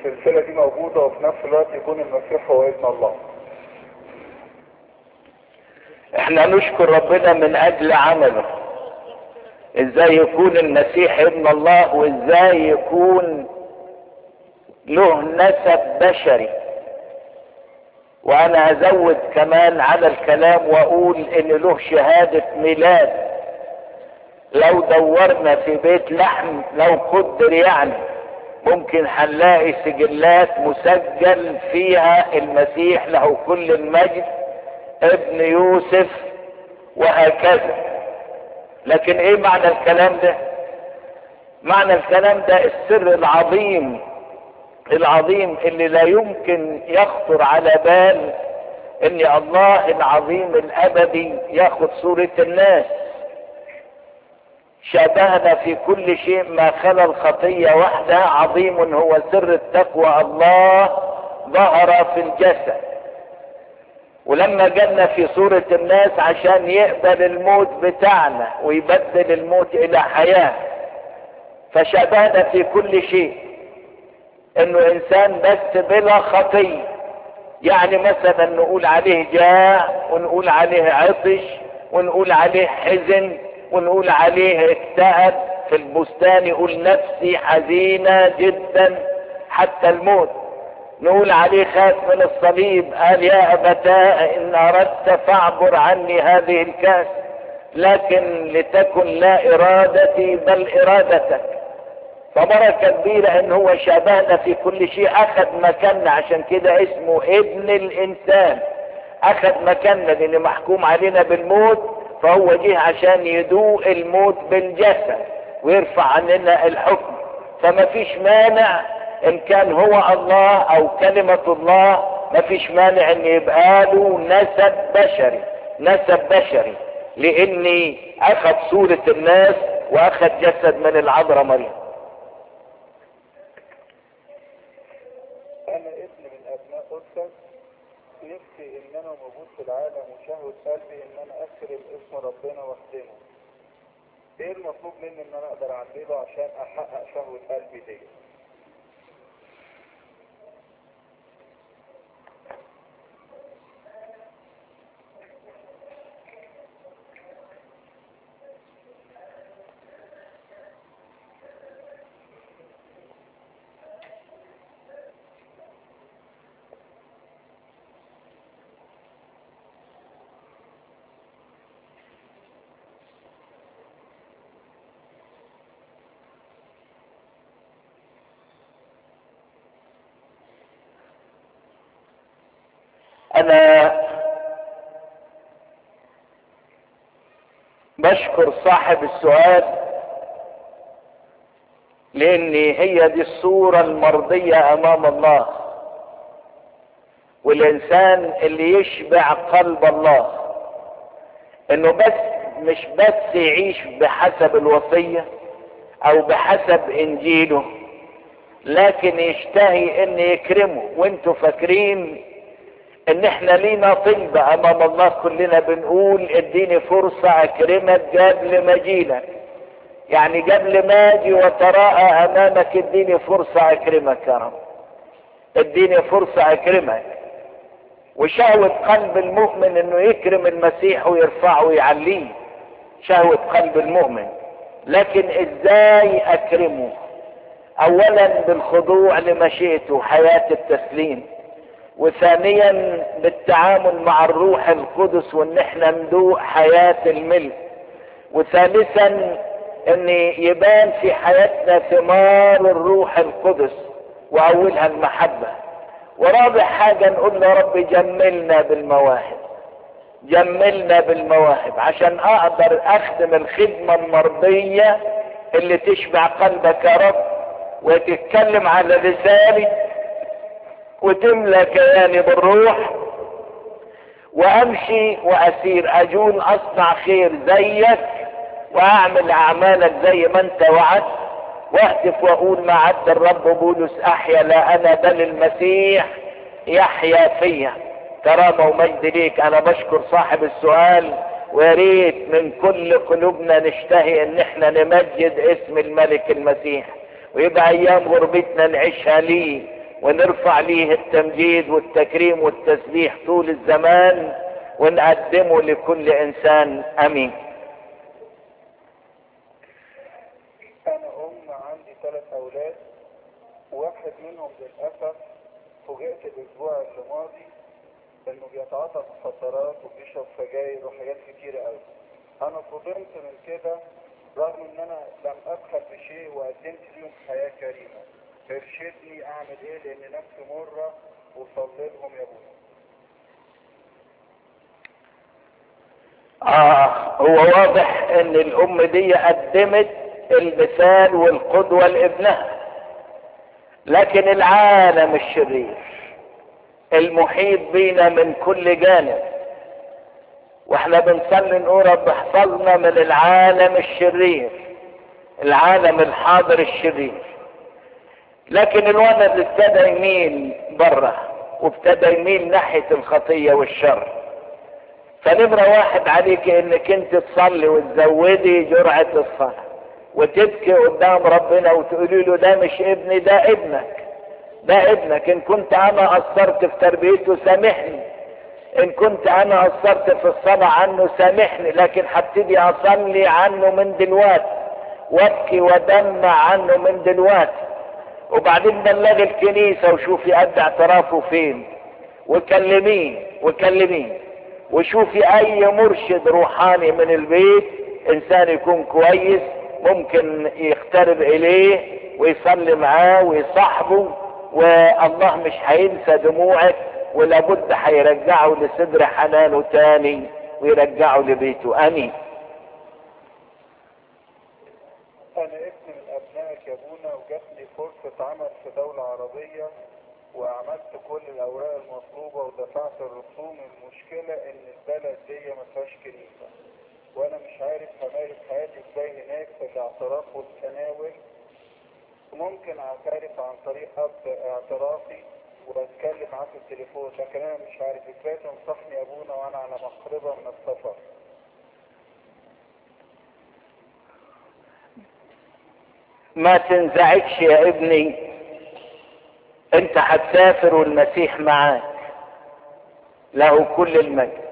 السلسلة دي موجودة وفي نفس الوقت يكون المسيح هو ابن الله احنا نشكر ربنا من اجل عمله ازاي يكون المسيح ابن الله وازاي يكون له نسب بشري وانا ازود كمان على الكلام واقول ان له شهادة ميلاد لو دورنا في بيت لحم لو قدر يعني ممكن هنلاقي سجلات مسجل فيها المسيح له كل المجد ابن يوسف وهكذا لكن ايه معنى الكلام ده معنى الكلام ده السر العظيم العظيم اللي لا يمكن يخطر على بال ان الله العظيم الابدي ياخد صورة الناس شابهنا في كل شيء ما خلا الخطية وحدها عظيم هو سر التقوى الله ظهر في الجسد ولما جالنا في صورة الناس عشان يقبل الموت بتاعنا ويبدل الموت الى حياة فشبهنا في كل شيء انه انسان بس بلا خطية يعني مثلا نقول عليه جاع ونقول عليه عطش ونقول عليه حزن ونقول عليه اكتئب في البستان يقول نفسي حزينة جدا حتى الموت نقول عليه خاف من الصليب قال يا أبتاه إن أردت فاعبر عني هذه الكاس لكن لتكن لا إرادتي بل إرادتك فبركة كبيرة إن هو شبهنا في كل شيء أخذ مكاننا عشان كده اسمه ابن الإنسان أخذ مكاننا لأن محكوم علينا بالموت فهو جه عشان يدوق الموت بالجسد ويرفع عننا الحكم فما فيش مانع ان كان هو الله او كلمة الله ما فيش مانع ان يبقى له نسب بشري نسب بشري لاني اخذ صورة الناس واخذ جسد من العذراء مريم انا ابن من ابناء قدسك نفسي ان انا موجود في العالم وشهوة قلبي ان انا اكرم اسم ربنا واخدمه ايه المطلوب مني ان انا اقدر اعمله عشان احقق شهوة قلبي دي انا بشكر صاحب السؤال لان هي دي الصورة المرضية امام الله والانسان اللي يشبع قلب الله انه بس مش بس يعيش بحسب الوصية او بحسب انجيله لكن يشتهي ان يكرمه وانتوا فاكرين ان احنا لينا طلبة امام الله كلنا بنقول اديني فرصة اكرمك قبل ما اجيلك يعني قبل ما اجي وتراءى امامك اديني فرصة اكرمك يا رب اديني فرصة اكرمك وشهوة قلب المؤمن انه يكرم المسيح ويرفعه ويعليه شهوة قلب المؤمن لكن ازاي اكرمه اولا بالخضوع لمشيئته حياة التسليم وثانيا بالتعامل مع الروح القدس وان احنا ندوق حياة الملك وثالثا ان يبان في حياتنا ثمار الروح القدس واولها المحبة ورابع حاجة نقول يا رب جملنا بالمواهب جملنا بالمواهب عشان اقدر اخدم الخدمة المرضية اللي تشبع قلبك يا رب وتتكلم على لساني وتملى كياني بالروح وامشي واسير اجول اصنع خير زيك واعمل اعمالك زي ما انت وعدت واهتف واقول ما عد الرب بولس احيا لا انا بل المسيح يحيا فيا كرامه ومجد ليك انا بشكر صاحب السؤال ويا ريت من كل قلوبنا نشتهي ان احنا نمجد اسم الملك المسيح ويبقى ايام غربتنا نعيشها ليه ونرفع ليه التمجيد والتكريم والتسبيح طول الزمان ونقدمه لكل انسان امين انا ام عندي ثلاث اولاد واحد منهم للاسف فوجئت الاسبوع اللي ماضي انه بيتعاطى مخدرات وبيشرب سجاير وحاجات كتيرة قوي انا صدمت من كده رغم ان انا لم ابخل بشيء وقدمت ليهم حياة كريمة ارشدني اعمل ايه لان نفسي مرة وصلي لهم يا ابويا اه هو واضح ان الام دي قدمت المثال والقدوة لابنها لكن العالم الشرير المحيط بينا من كل جانب واحنا بنصلي نقول رب احفظنا من العالم الشرير العالم الحاضر الشرير لكن الولد ابتدى يميل بره وابتدى يميل ناحية الخطية والشر فنمرة واحد عليك انك انت تصلي وتزودي جرعة الصلاة وتبكي قدام ربنا وتقولي له ده مش ابني ده ابنك ده ابنك ان كنت انا قصرت في تربيته سامحني ان كنت انا قصرت في الصلاة عنه سامحني لكن هبتدي اصلي عنه من دلوقتي وابكي ودمع عنه من دلوقتي وبعدين بلغ الكنيسة وشوفي قد اعترافه فين وكلميه وكلميه وشوفي اي مرشد روحاني من البيت انسان يكون كويس ممكن يقترب اليه ويصلي معاه ويصاحبه والله مش هينسى دموعك ولابد هيرجعه لصدر حنانه تاني ويرجعه لبيته امين انا ابن من ابنائك يا ابونا وجاتني فرصة عمل في دولة عربية وعملت كل الاوراق المطلوبة ودفعت الرسوم المشكلة ان البلد دي ما فيهاش كنيسة وانا مش عارف همارس حياتي ازاي هناك في الاعتراف والتناول ممكن اعترف عن طريق اب اعترافي واتكلم معاه في التليفون لكن انا مش عارف ازاي تنصحني يا ابونا وانا على مقربة من السفر ما تنزعجش يا ابني انت هتسافر والمسيح معاك له كل المجد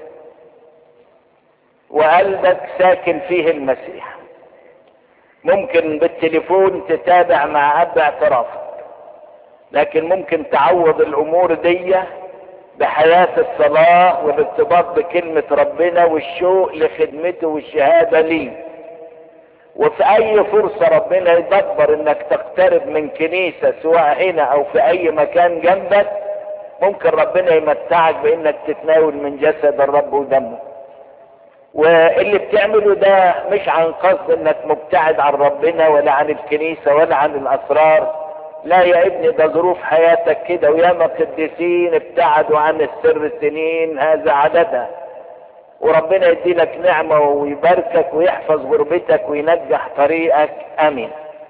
وقلبك ساكن فيه المسيح ممكن بالتليفون تتابع مع اب اعترافك لكن ممكن تعوض الامور دي بحياة الصلاة والارتباط بكلمة ربنا والشوق لخدمته والشهادة ليه وفي اي فرصة ربنا يدبر انك تقترب من كنيسة سواء هنا او في اي مكان جنبك ممكن ربنا يمتعك بانك تتناول من جسد الرب ودمه واللي بتعمله ده مش عن قصد انك مبتعد عن ربنا ولا عن الكنيسة ولا عن الاسرار لا يا ابني ده ظروف حياتك كده وياما قديسين ابتعدوا عن السر سنين هذا عددها وربنا يديلك نعمة ويباركك ويحفظ غربتك وينجح طريقك امين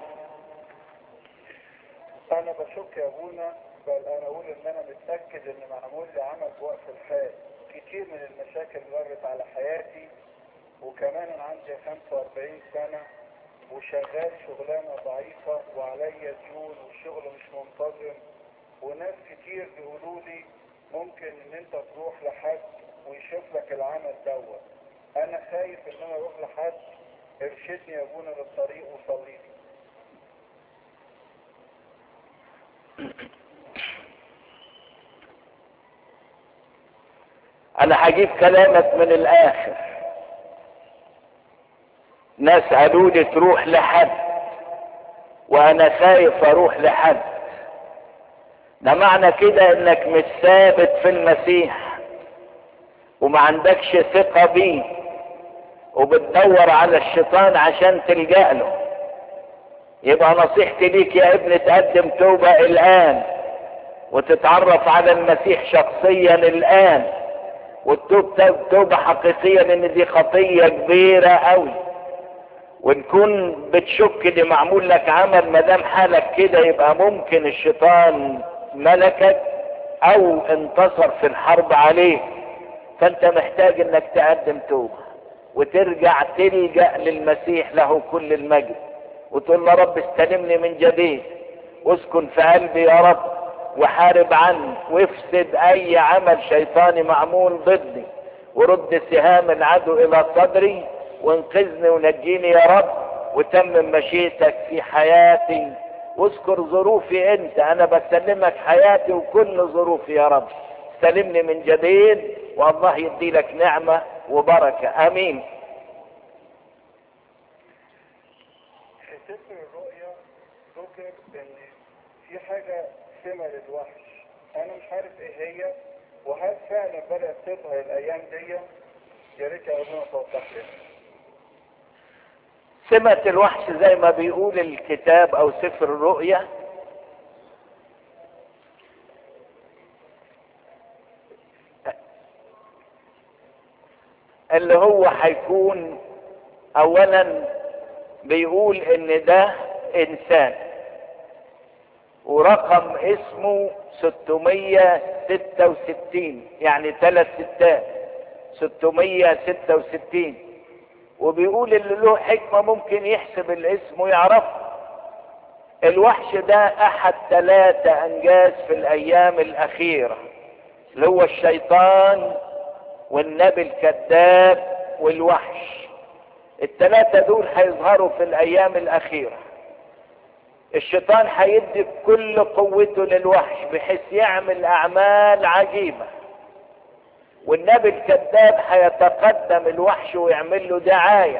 انا بشك يا ابونا بل انا اقول ان انا متاكد ان معمول لي عمل بوقت الحال كتير من المشاكل مرت على حياتي وكمان انا عندي 45 سنه وشغال شغلانه ضعيفه وعليا ديون والشغل مش منتظم وناس كتير بيقولوا لي ممكن ان انت تروح لحد ويشوف لك العمل دوت انا خايف ان انا اروح لحد ارشدني يا ابونا للطريق وصلي لي انا هجيب كلامك من الاخر ناس قالوا لي تروح لحد وانا خايف اروح لحد ده معنى كده انك مش ثابت في المسيح وما عندكش ثقة بيه وبتدور على الشيطان عشان تلجأ له يبقى نصيحتي ليك يا ابن تقدم توبة الآن وتتعرف على المسيح شخصيا الآن والتوب توبة حقيقية لأن دي خطية كبيرة قوي ونكون بتشك دي معمول لك عمل ما دام حالك كده يبقى ممكن الشيطان ملكك او انتصر في الحرب عليك فانت محتاج انك تقدم توبة وترجع تلجأ للمسيح له كل المجد وتقول له رب استلمني من جديد واسكن في قلبي يا رب وحارب عني وافسد اي عمل شيطاني معمول ضدي ورد سهام العدو الى صدري وانقذني ونجيني يا رب وتمم مشيئتك في حياتي واذكر ظروفي انت انا بسلمك حياتي وكل ظروفي يا رب سلمني من جديد والله يدي لك نعمة وبركة امين في سفر الرؤيا ذكر ان في حاجة سمة للوحش انا مش عارف ايه هي وهل فعلا بدأت تظهر الايام دي يا ريت يا ابونا توضح لنا سمة الوحش زي ما بيقول الكتاب او سفر الرؤيا اللي هو هيكون اولا بيقول ان ده انسان ورقم اسمه 666 يعني ثلاث ستات 666 وبيقول اللي له حكمة ممكن يحسب الاسم ويعرفه الوحش ده احد ثلاثة انجاز في الايام الاخيرة اللي هو الشيطان والنبي الكذاب والوحش الثلاثة دول هيظهروا في الايام الاخيرة الشيطان هيدي كل قوته للوحش بحيث يعمل اعمال عجيبة والنبي الكذاب هيتقدم الوحش ويعمل له دعاية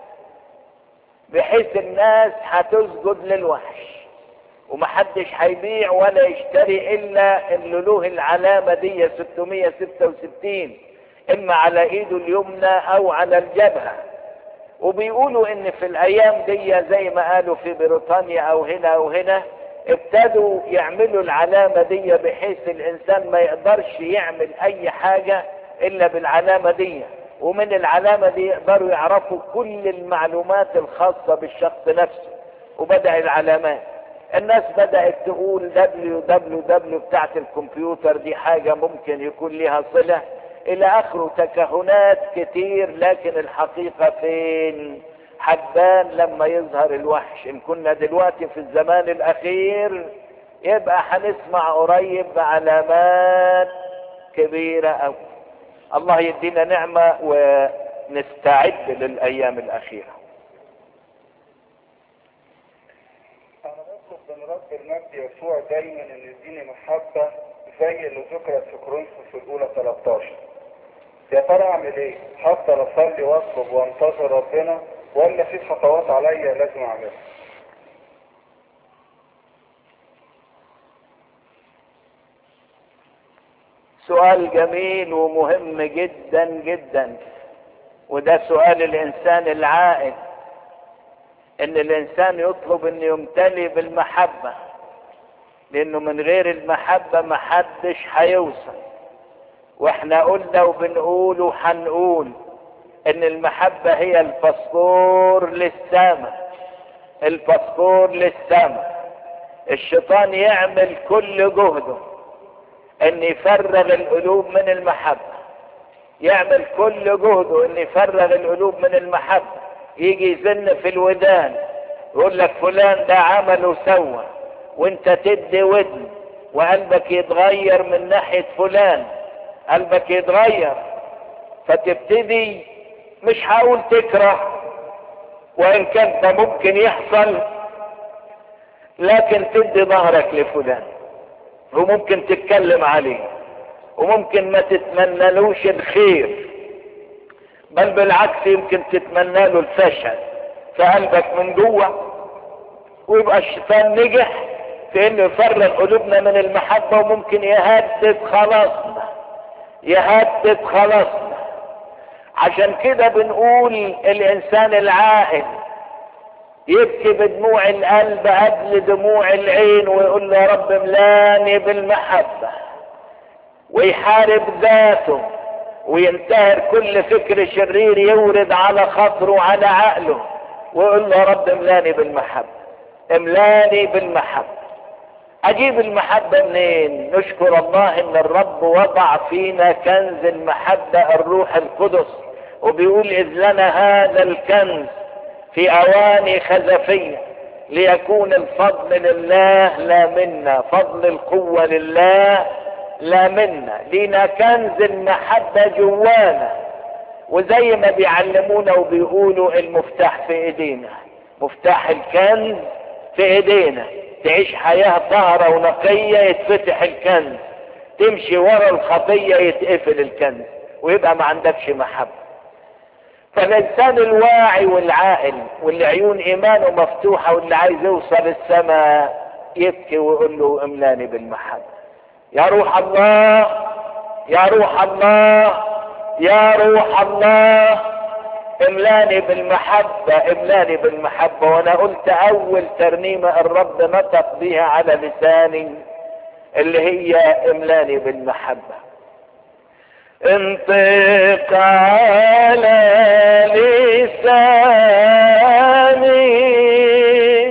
بحيث الناس هتسجد للوحش ومحدش هيبيع ولا يشتري الا اللي له العلامة دي 666 اما على ايده اليمنى او على الجبهة وبيقولوا ان في الايام دي زي ما قالوا في بريطانيا او هنا او هنا ابتدوا يعملوا العلامة دي بحيث الانسان ما يقدرش يعمل اي حاجة الا بالعلامة دي ومن العلامة دي يقدروا يعرفوا كل المعلومات الخاصة بالشخص نفسه وبدأ العلامات الناس بدأت تقول www بتاعت الكمبيوتر دي حاجة ممكن يكون لها صلة الى اخره تكهنات كتير لكن الحقيقة فين حبان لما يظهر الوحش ان كنا دلوقتي في الزمان الاخير يبقى هنسمع قريب علامات كبيرة او الله يدينا نعمة ونستعد للايام الاخيرة انا بطلب من رب المجد يسوع دايما ان يديني محبة زي اللي ذكرت في كورنثوس الاولى 13 يا ترى اعمل ايه؟ هفضل اصلي واطلب وانتظر ربنا ولا في خطوات عليا لازم اعملها؟ سؤال جميل ومهم جدا جدا وده سؤال الانسان العاقل ان الانسان يطلب ان يمتلي بالمحبة لانه من غير المحبة محدش هيوصل واحنا قلنا وبنقول وحنقول ان المحبة هي الباسبور للسماء الباسبور للسماء الشيطان يعمل كل جهده ان يفرغ القلوب من المحبة يعمل كل جهده ان يفرغ القلوب من المحبة يجي يزن في الودان يقول لك فلان ده عمل وسوى وانت تدي ودن وقلبك يتغير من ناحية فلان قلبك يتغير فتبتدي مش هقول تكره وان كان ده ممكن يحصل لكن تدي ظهرك لفلان وممكن تتكلم عليه وممكن ما تتمنلوش الخير بل بالعكس يمكن تتمنى له الفشل في قلبك من جوه ويبقى الشيطان نجح في انه يفرغ قلوبنا من المحبة وممكن يهدد خلاصنا يهدد خلاصنا عشان كده بنقول الانسان العاقل يبكي بدموع القلب قبل دموع العين ويقول له يا رب ملاني بالمحبة ويحارب ذاته وينتهر كل فكر شرير يورد على خاطره وعلى عقله ويقول له يا رب املاني بالمحبة املاني بالمحبة اجيب المحبة منين نشكر الله ان الرب وضع فينا كنز المحبة الروح القدس وبيقول اذ لنا هذا الكنز في اواني خزفية ليكون الفضل لله لا منا فضل القوة لله لا منا لينا كنز المحبة جوانا وزي ما بيعلمونا وبيقولوا المفتاح في ايدينا مفتاح الكنز في ايدينا تعيش حياة طاهرة ونقية يتفتح الكنز تمشي ورا الخطية يتقفل الكنز ويبقى ما عندكش محبة فالانسان الواعي والعاقل واللي عيون ايمانه مفتوحة واللي عايز يوصل السماء يبكي ويقول له املاني بالمحبة يا روح الله يا روح الله يا روح الله املاني بالمحبة املاني بالمحبة وانا قلت اول ترنيمة الرب نطق بيها على لساني اللي هي املاني بالمحبة انطق على لساني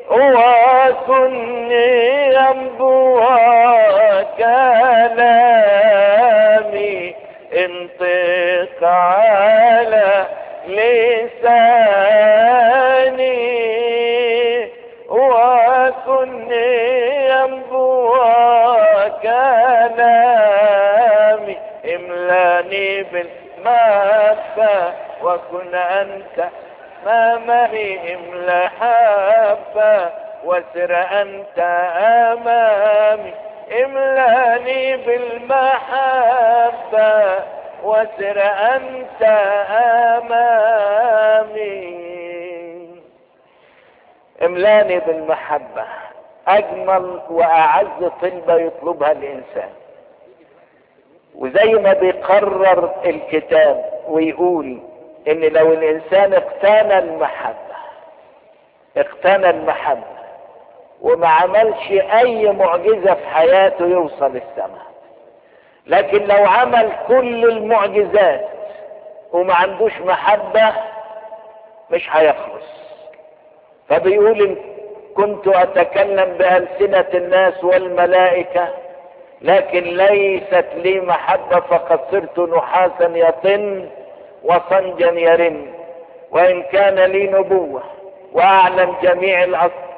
وكن ينبوع كلامي انطق على لساني وكن ينبوع كلامي املاني بالمحبة وكن انت امامي املا حبة وسر انت امامي املاني بالمحبة وسر انت امامي املاني بالمحبة اجمل واعز طلبة يطلبها الانسان وزي ما بيقرر الكتاب ويقول ان لو الانسان اقتنى المحبة اقتنى المحبة وما عملش اي معجزة في حياته يوصل السماء لكن لو عمل كل المعجزات وما عندوش محبة مش هيخلص فبيقول إن كنت اتكلم بألسنة الناس والملائكة لكن ليست لي محبة فقد صرت نحاسا يطن وصنجا يرن وإن كان لي نبوة وأعلم جميع الأصل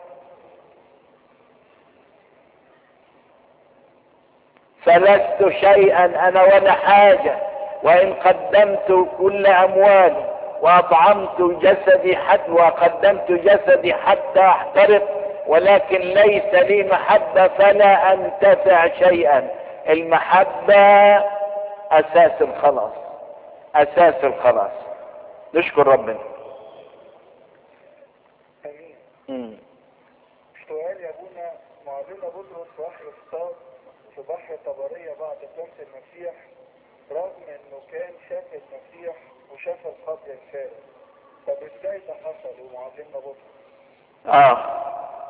فلست شيئا أنا ولا حاجة وإن قدمت كل أموالي وأطعمت جسدي حتى وقدمت جسدي حتى أحترق ولكن ليس لي محبة فلا أنتفع شيئا المحبة أساس الخلاص أساس الخلاص نشكر ربنا امين مم. سؤال يا ابونا معلمنا بطرس راح يصطاد في بحر طبرية بعد قيامة المسيح رغم انه كان شاف المسيح وشاف القبر الفارغ طب ازاي ده حصل ومعلمنا بطرس آه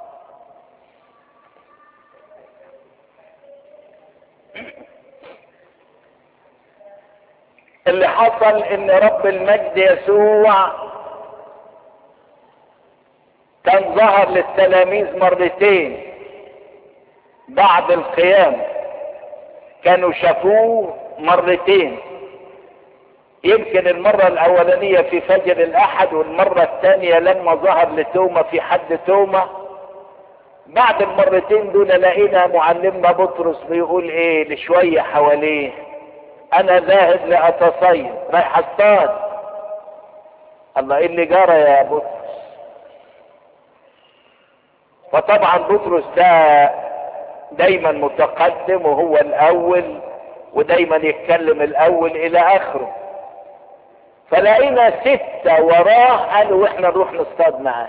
اللي حصل ان رب المجد يسوع كان ظهر للتلاميذ مرتين بعد القيامة كانوا شافوه مرتين يمكن المرة الأولانية في فجر الأحد والمرة الثانية لما ظهر لتوما في حد توما بعد المرتين دول لقينا معلمنا بطرس بيقول ايه لشوية حواليه انا ذاهب لاتصيد رايح اصطاد الله ايه اللي جرى يا بطرس فطبعا بطرس ده دايما متقدم وهو الاول ودايما يتكلم الاول الى اخره فلقينا ستة وراه قالوا واحنا نروح نصطاد معاك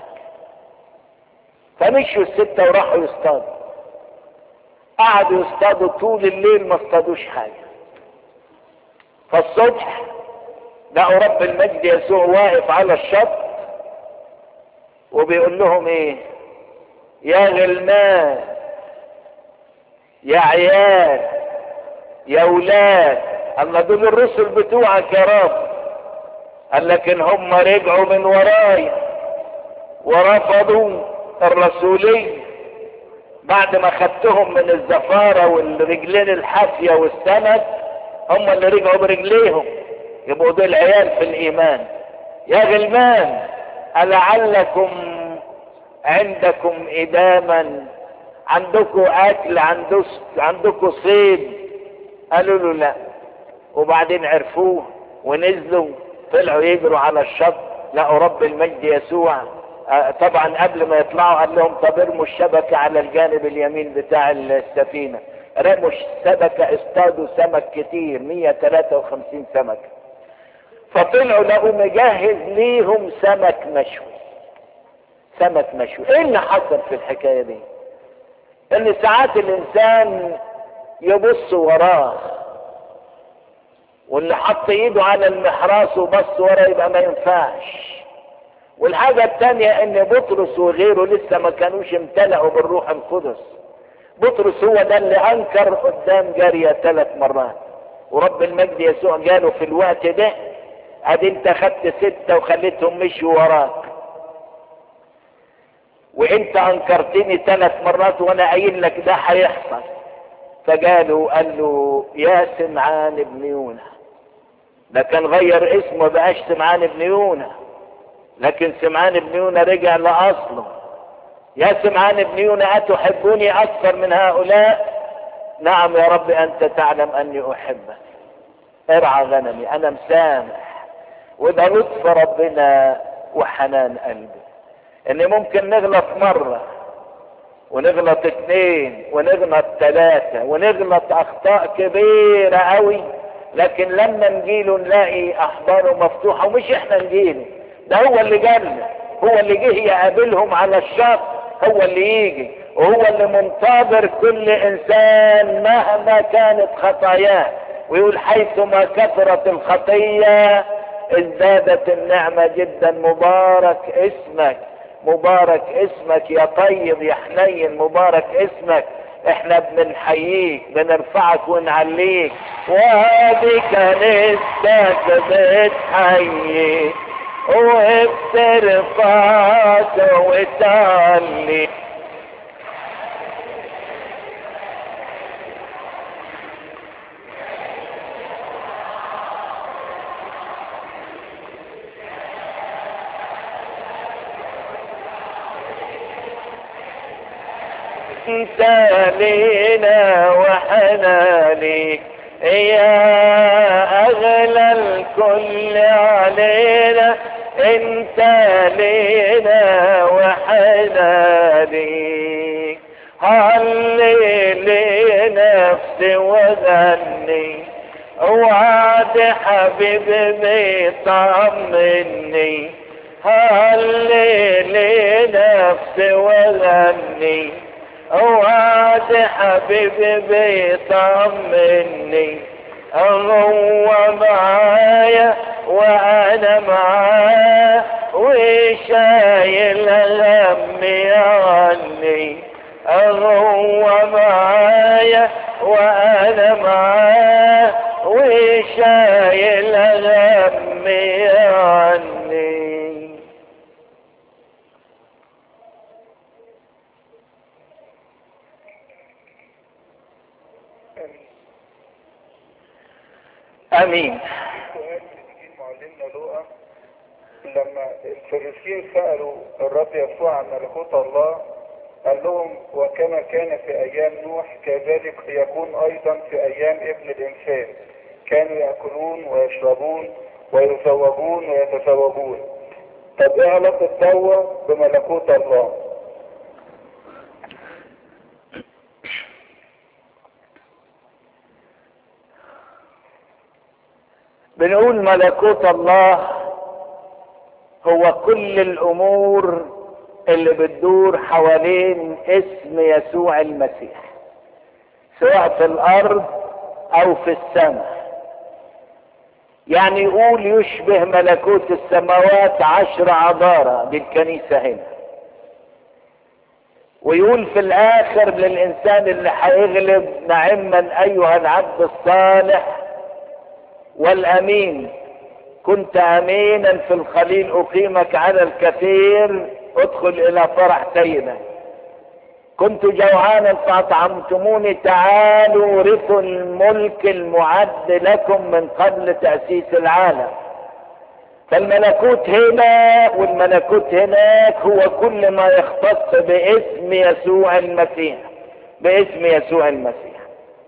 فمشوا الستة وراحوا يصطادوا قعدوا يصطادوا طول الليل ما اصطادوش حاجة فالصبح لقوا رب المجد يسوع واقف على الشط وبيقول لهم ايه يا غلمان يا عيال يا ولاد الله دول الرسل بتوعك يا رب قال لكن هم رجعوا من ورايا ورفضوا الرسولية بعد ما خدتهم من الزفارة والرجلين الحافية والسند هم اللي رجعوا برجليهم يبقوا دول عيال في الإيمان يا غلمان ألعلكم عندكم إداما عندكم أكل عندكم صيد قالوا له لا وبعدين عرفوه ونزلوا طلعوا يجروا على الشط لقوا رب المجد يسوع طبعا قبل ما يطلعوا قال لهم طب ارموا الشبكة على الجانب اليمين بتاع السفينة رموا الشبكة اصطادوا سمك كتير 153 سمك فطلعوا لقوا مجهز ليهم سمك مشوي سمك مشوي ايه اللي حصل في الحكاية دي ان ساعات الانسان يبص وراه واللي حط ايده على المحراس وبص وراه يبقى ما ينفعش والحاجة التانية ان بطرس وغيره لسه ما كانوش امتلأوا بالروح القدس بطرس هو ده اللي انكر قدام جارية ثلاث مرات ورب المجد يسوع جاله في الوقت ده ادي انت خدت ستة وخليتهم مشوا وراك وانت انكرتني ثلاث مرات وانا قايل لك ده هيحصل فقالوا قال له يا سمعان ابن يونا ده كان غير اسمه بقاش سمعان ابن يونا لكن سمعان ابن يونا رجع لاصله يا سمعان ابن يونا اتحبني اكثر من هؤلاء نعم يا رب انت تعلم اني احبك ارعى غنمي انا مسامح وده لطف ربنا وحنان قلبي ان ممكن نغلط مرة ونغلط اتنين ونغلط تلاتة ونغلط اخطاء كبيرة قوي لكن لما نجيله نلاقي احباره مفتوحة ومش احنا نجيله ده هو اللي جالنا هو اللي جه يقابلهم على الشط هو اللي يجي وهو اللي منتظر كل انسان مهما كانت خطاياه ويقول حيثما كثرت الخطية ازدادت النعمة جدا مبارك اسمك مبارك اسمك يا طيب يا حنين مبارك اسمك احنا بنحييك بنرفعك ونعليك وهذه كنيستك بتحييك وبترفعك وتعليك انت لينا واحنا ليك يا اغلى الكل علينا انت لينا واحنا ليك هللي نفسي وغني وعد حبيبي بيطمني هللي نفسي وغني وعد حبيبي بيطمني هو معايا وانا معاه وشايل همي عني هو معايا وانا معاه وشايل همي عني امين سؤال بيجي معلمنا لوقا لما الفريسيين سألوا الرب يسوع عن ملكوت الله قال لهم وكما كان في ايام نوح كذلك يكون ايضا في ايام ابن الانسان كانوا ياكلون ويشربون ويزوجون ويتزوجون طب ايه علاقة دوا بملكوت الله بنقول ملكوت الله هو كل الامور اللي بتدور حوالين اسم يسوع المسيح سواء في الارض او في السماء يعني يقول يشبه ملكوت السماوات عشر عذارة دي الكنيسة هنا ويقول في الاخر للانسان اللي هيغلب نعما ايها العبد الصالح والامين كنت امينا في الخليل اقيمك على الكثير ادخل الى فرح سيدك كنت جوعانا فاطعمتموني تعالوا ورثوا الملك المعد لكم من قبل تاسيس العالم فالملكوت هنا والملكوت هناك هو كل ما يختص باسم يسوع المسيح باسم يسوع المسيح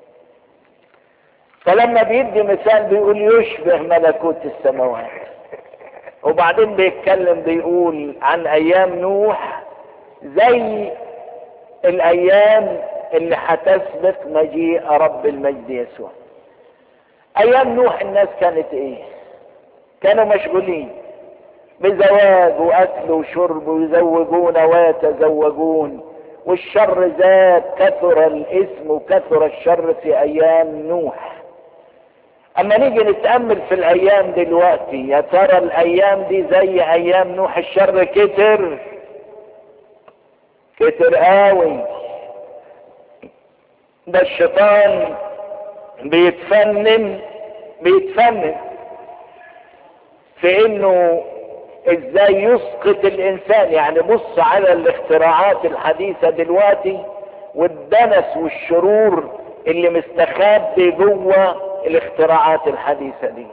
فلما بيدي مثال بيقول يشبه ملكوت السماوات وبعدين بيتكلم بيقول عن ايام نوح زي الايام اللي هتسبق مجيء رب المجد يسوع ايام نوح الناس كانت ايه كانوا مشغولين بزواج واكل وشرب ويزوجون ويتزوجون والشر زاد كثر الاثم وكثر الشر في ايام نوح اما نيجي نتامل في الايام دلوقتي يا ترى الايام دي زي ايام نوح الشر كتر كتر قوي ده الشيطان بيتفنن بيتفنن في انه ازاي يسقط الانسان يعني بص على الاختراعات الحديثة دلوقتي والدنس والشرور اللي مستخبي جوه الاختراعات الحديثة دي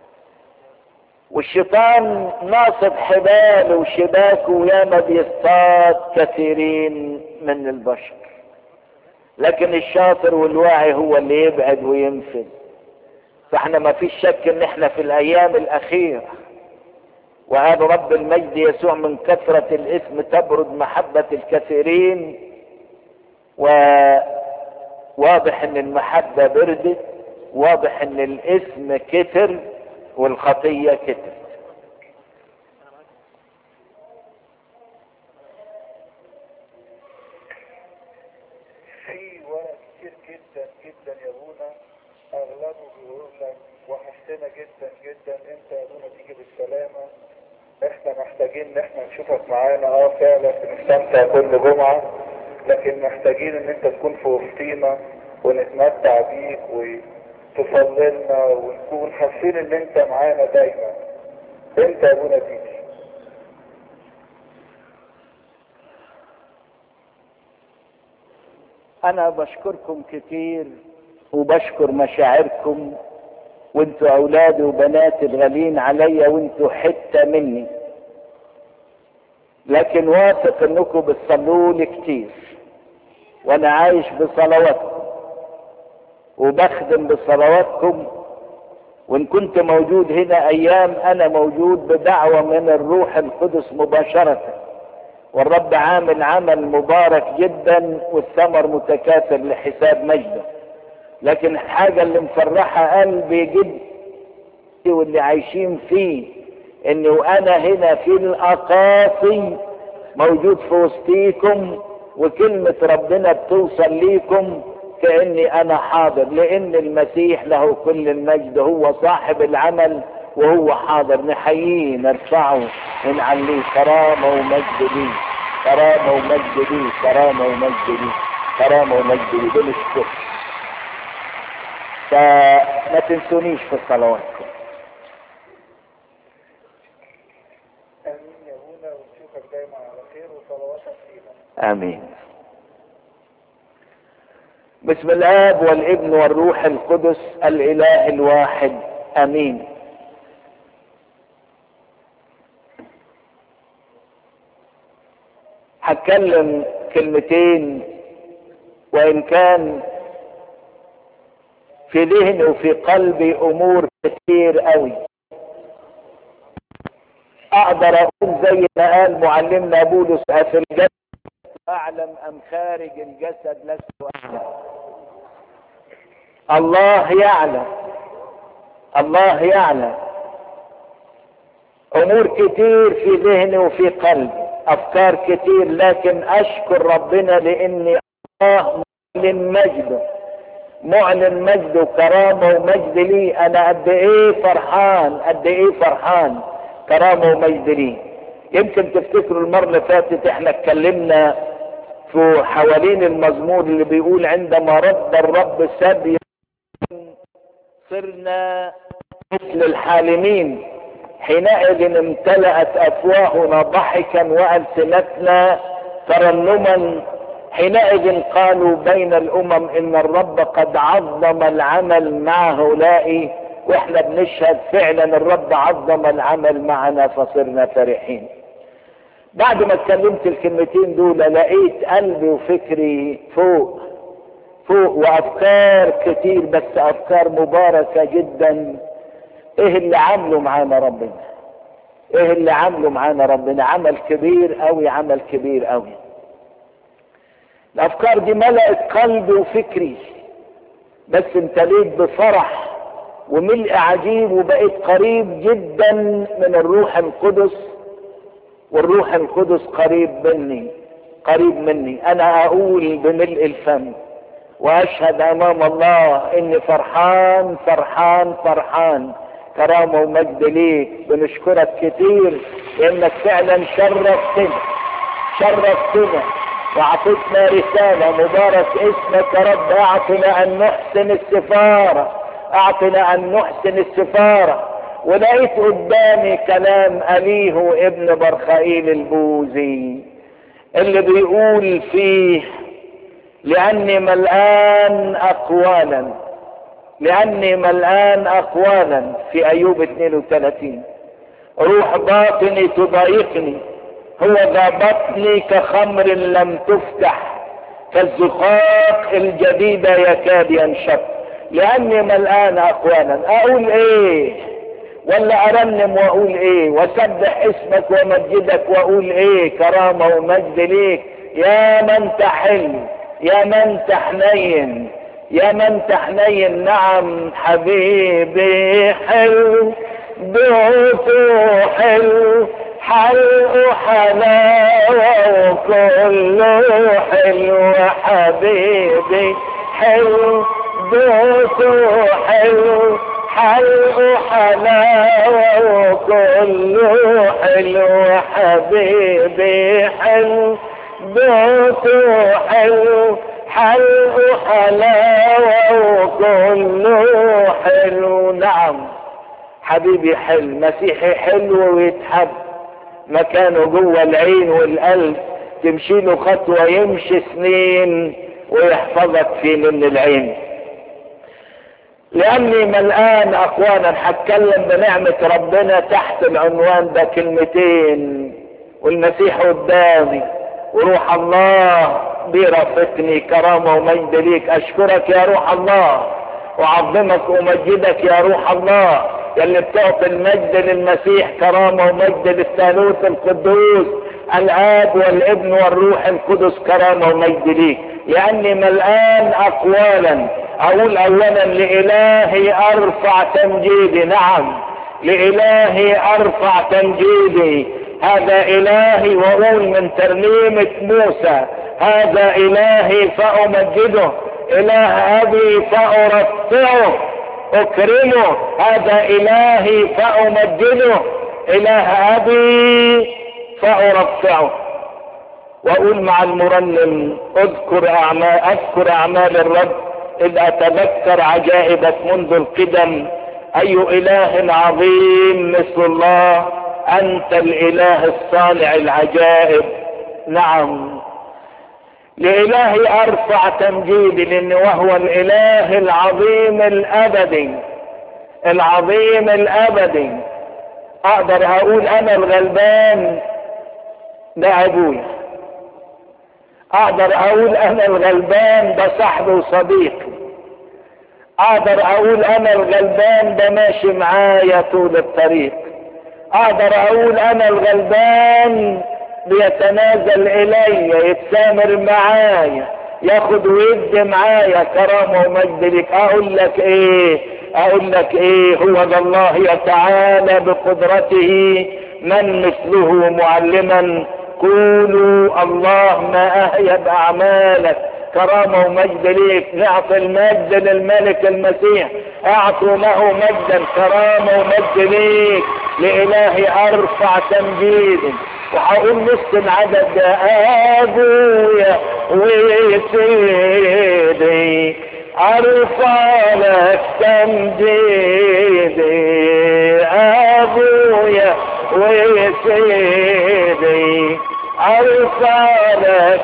والشيطان ناصب حبال وشباك وياما بيصطاد كثيرين من البشر لكن الشاطر والواعي هو اللي يبعد وينفذ فاحنا ما فيش شك ان احنا في الايام الاخيره وهذا رب المجد يسوع من كثرة الاسم تبرد محبة الكثيرين وواضح ان المحبة بردت واضح ان الاسم كتر والخطية كتر في ورق كتير جدا جدا يا ابونا اغلبه بيقول لك وحشتنا جدا جدا انت يا ابونا تيجي بالسلامة احنا محتاجين ان احنا نشوفك معانا اه فعلا بنستمتع كل جمعة لكن محتاجين ان انت تكون في وسطينا ونتمتع بيك وتفضلنا ونكون حاسين ان انت معانا دايما انت يا ابونا تيجي انا بشكركم كتير وبشكر مشاعركم وانتوا اولادي وبناتي الغاليين عليا وانتوا حتة مني لكن واثق انكم بتصلوا لي كتير وانا عايش بصلواتكم وبخدم بصلواتكم وان كنت موجود هنا ايام انا موجود بدعوة من الروح القدس مباشرة والرب عامل عمل مبارك جدا والثمر متكاثر لحساب مجده لكن الحاجة اللي مفرحة قلبي جدا واللي عايشين فيه اني وانا هنا في الاقاصي موجود في وسطيكم وكلمة ربنا بتوصل ليكم كاني انا حاضر لان المسيح له كل المجد هو صاحب العمل وهو حاضر نحييه نرفعه ونعليه كرامة ومجد ليه كرامة ومجد ليه كرامة ومجد ليه كرامة ومجد ليه دول الشكر فما تنسونيش في صلواتكم امين يا ابونا ونشوفك دايما على خير وصلواتك فينا امين بسم الاب والابن والروح القدس الاله الواحد امين هتكلم كلمتين وان كان في ذهني وفي قلبي امور كتير قوي اقدر اقول زي ما قال معلمنا بولس في الجسد اعلم ام خارج الجسد لست اعلم الله يعلم الله يعلم امور كتير في ذهني وفي قلبي افكار كتير لكن اشكر ربنا لاني الله معلن مجده معلن مجد وكرامه ومجد لي انا قد ايه فرحان قد ايه فرحان كرامه ومجد لي يمكن تفتكروا المره اللي فاتت احنا اتكلمنا في حوالين المزمور اللي بيقول عندما رد الرب سبي صرنا مثل الحالمين حينئذ امتلأت افواهنا ضحكا والسنتنا ترنما حينئذ قالوا بين الامم ان الرب قد عظم العمل مع هؤلاء واحنا بنشهد فعلا الرب عظم العمل معنا فصرنا فرحين بعد ما اتكلمت الكلمتين دول لقيت قلبي وفكري فوق فوق وافكار كتير بس افكار مباركة جدا ايه اللي عامله معانا ربنا ايه اللي عامله معانا ربنا عمل كبير قوي عمل كبير قوي الافكار دي ملأت قلبي وفكري بس امتليت بفرح وملء عجيب وبقيت قريب جدا من الروح القدس والروح القدس قريب مني قريب مني انا اقول بملء الفم واشهد امام الله اني فرحان فرحان فرحان كرامه ومجد ليك بنشكرك كتير لانك فعلا شرفتنا شرفتنا واعطيتنا رساله مبارك اسمك يا رب اعطنا ان نحسن السفاره اعطنا ان نحسن السفاره ولقيت قدامي كلام أليه ابن برخائيل البوزي اللي بيقول فيه لأني ملآن أقوالا لأني ملآن أقوالا في أيوب 32 روح باطني تضايقني هو ذا بطني كخمر لم تفتح كالزقاق الجديدة يكاد ينشق لأني ملآن أقوالا أقول إيه ولا ارنم واقول ايه وسبح اسمك ومجدك واقول ايه كرامة ومجد ليك يا من تحل يا من تحنين يا من تحنين نعم حبيبي حلو دوته حلو حلو حلاوة وكله حلو حبيبي حلو دوته حلو حلو حلاوة وكله حلو حبيبي حلو بيته حلو حلو حلاوة وكله حلو نعم حبيبي حلو مسيحي حلو ويتحب مكانه جوه العين والقلب تمشي له خطوة يمشي سنين ويحفظك في من العين لاني ملآن اقوانا هتكلم بنعمة ربنا تحت العنوان ده كلمتين والمسيح قدامي وروح الله بيرافقني كرامة ومجد ليك اشكرك يا روح الله واعظمك ومجدك يا روح الله يلي بتعطي المجد للمسيح كرامة ومجد للثالوث القدوس الاب والابن والروح القدس كرامة ومجد ليك لاني ملآن اقوالا اقول اولا لالهي ارفع تمجيدي نعم لالهي ارفع تمجيدي هذا الهي واقول من ترنيمة موسى هذا الهي فامجده اله ابي فارفعه اكرمه هذا الهي فامجده اله ابي فارفعه واقول مع المرنم اذكر اعمال اذكر اعمال الرب اذ اتذكر عجائبك منذ القدم اي اله عظيم مثل الله انت الاله الصانع العجائب نعم لالهي ارفع تمجيدي لان وهو الاله العظيم الابدي العظيم الابدي اقدر اقول انا الغلبان ده ابويا اقدر اقول انا الغلبان ده صاحبي وصديقي اقدر اقول انا الغلبان ده ماشي معايا طول الطريق اقدر اقول انا الغلبان بيتنازل الي يتسامر معايا ياخد ويد معايا كرامه ومجد لك اقول لك ايه اقول لك ايه هو ده الله يتعالى بقدرته من مثله معلما قولوا الله ما اهيب اعمالك كرامه ومجد ليك نعطي المجد للملك المسيح اعطوا له مجدا كرامه ومجد ليك لالهي ارفع تمجيدي وهقول نص العدد ده ابويا وسيدي ارفع لك تمجيدي ابويا وسيدي ارفع لك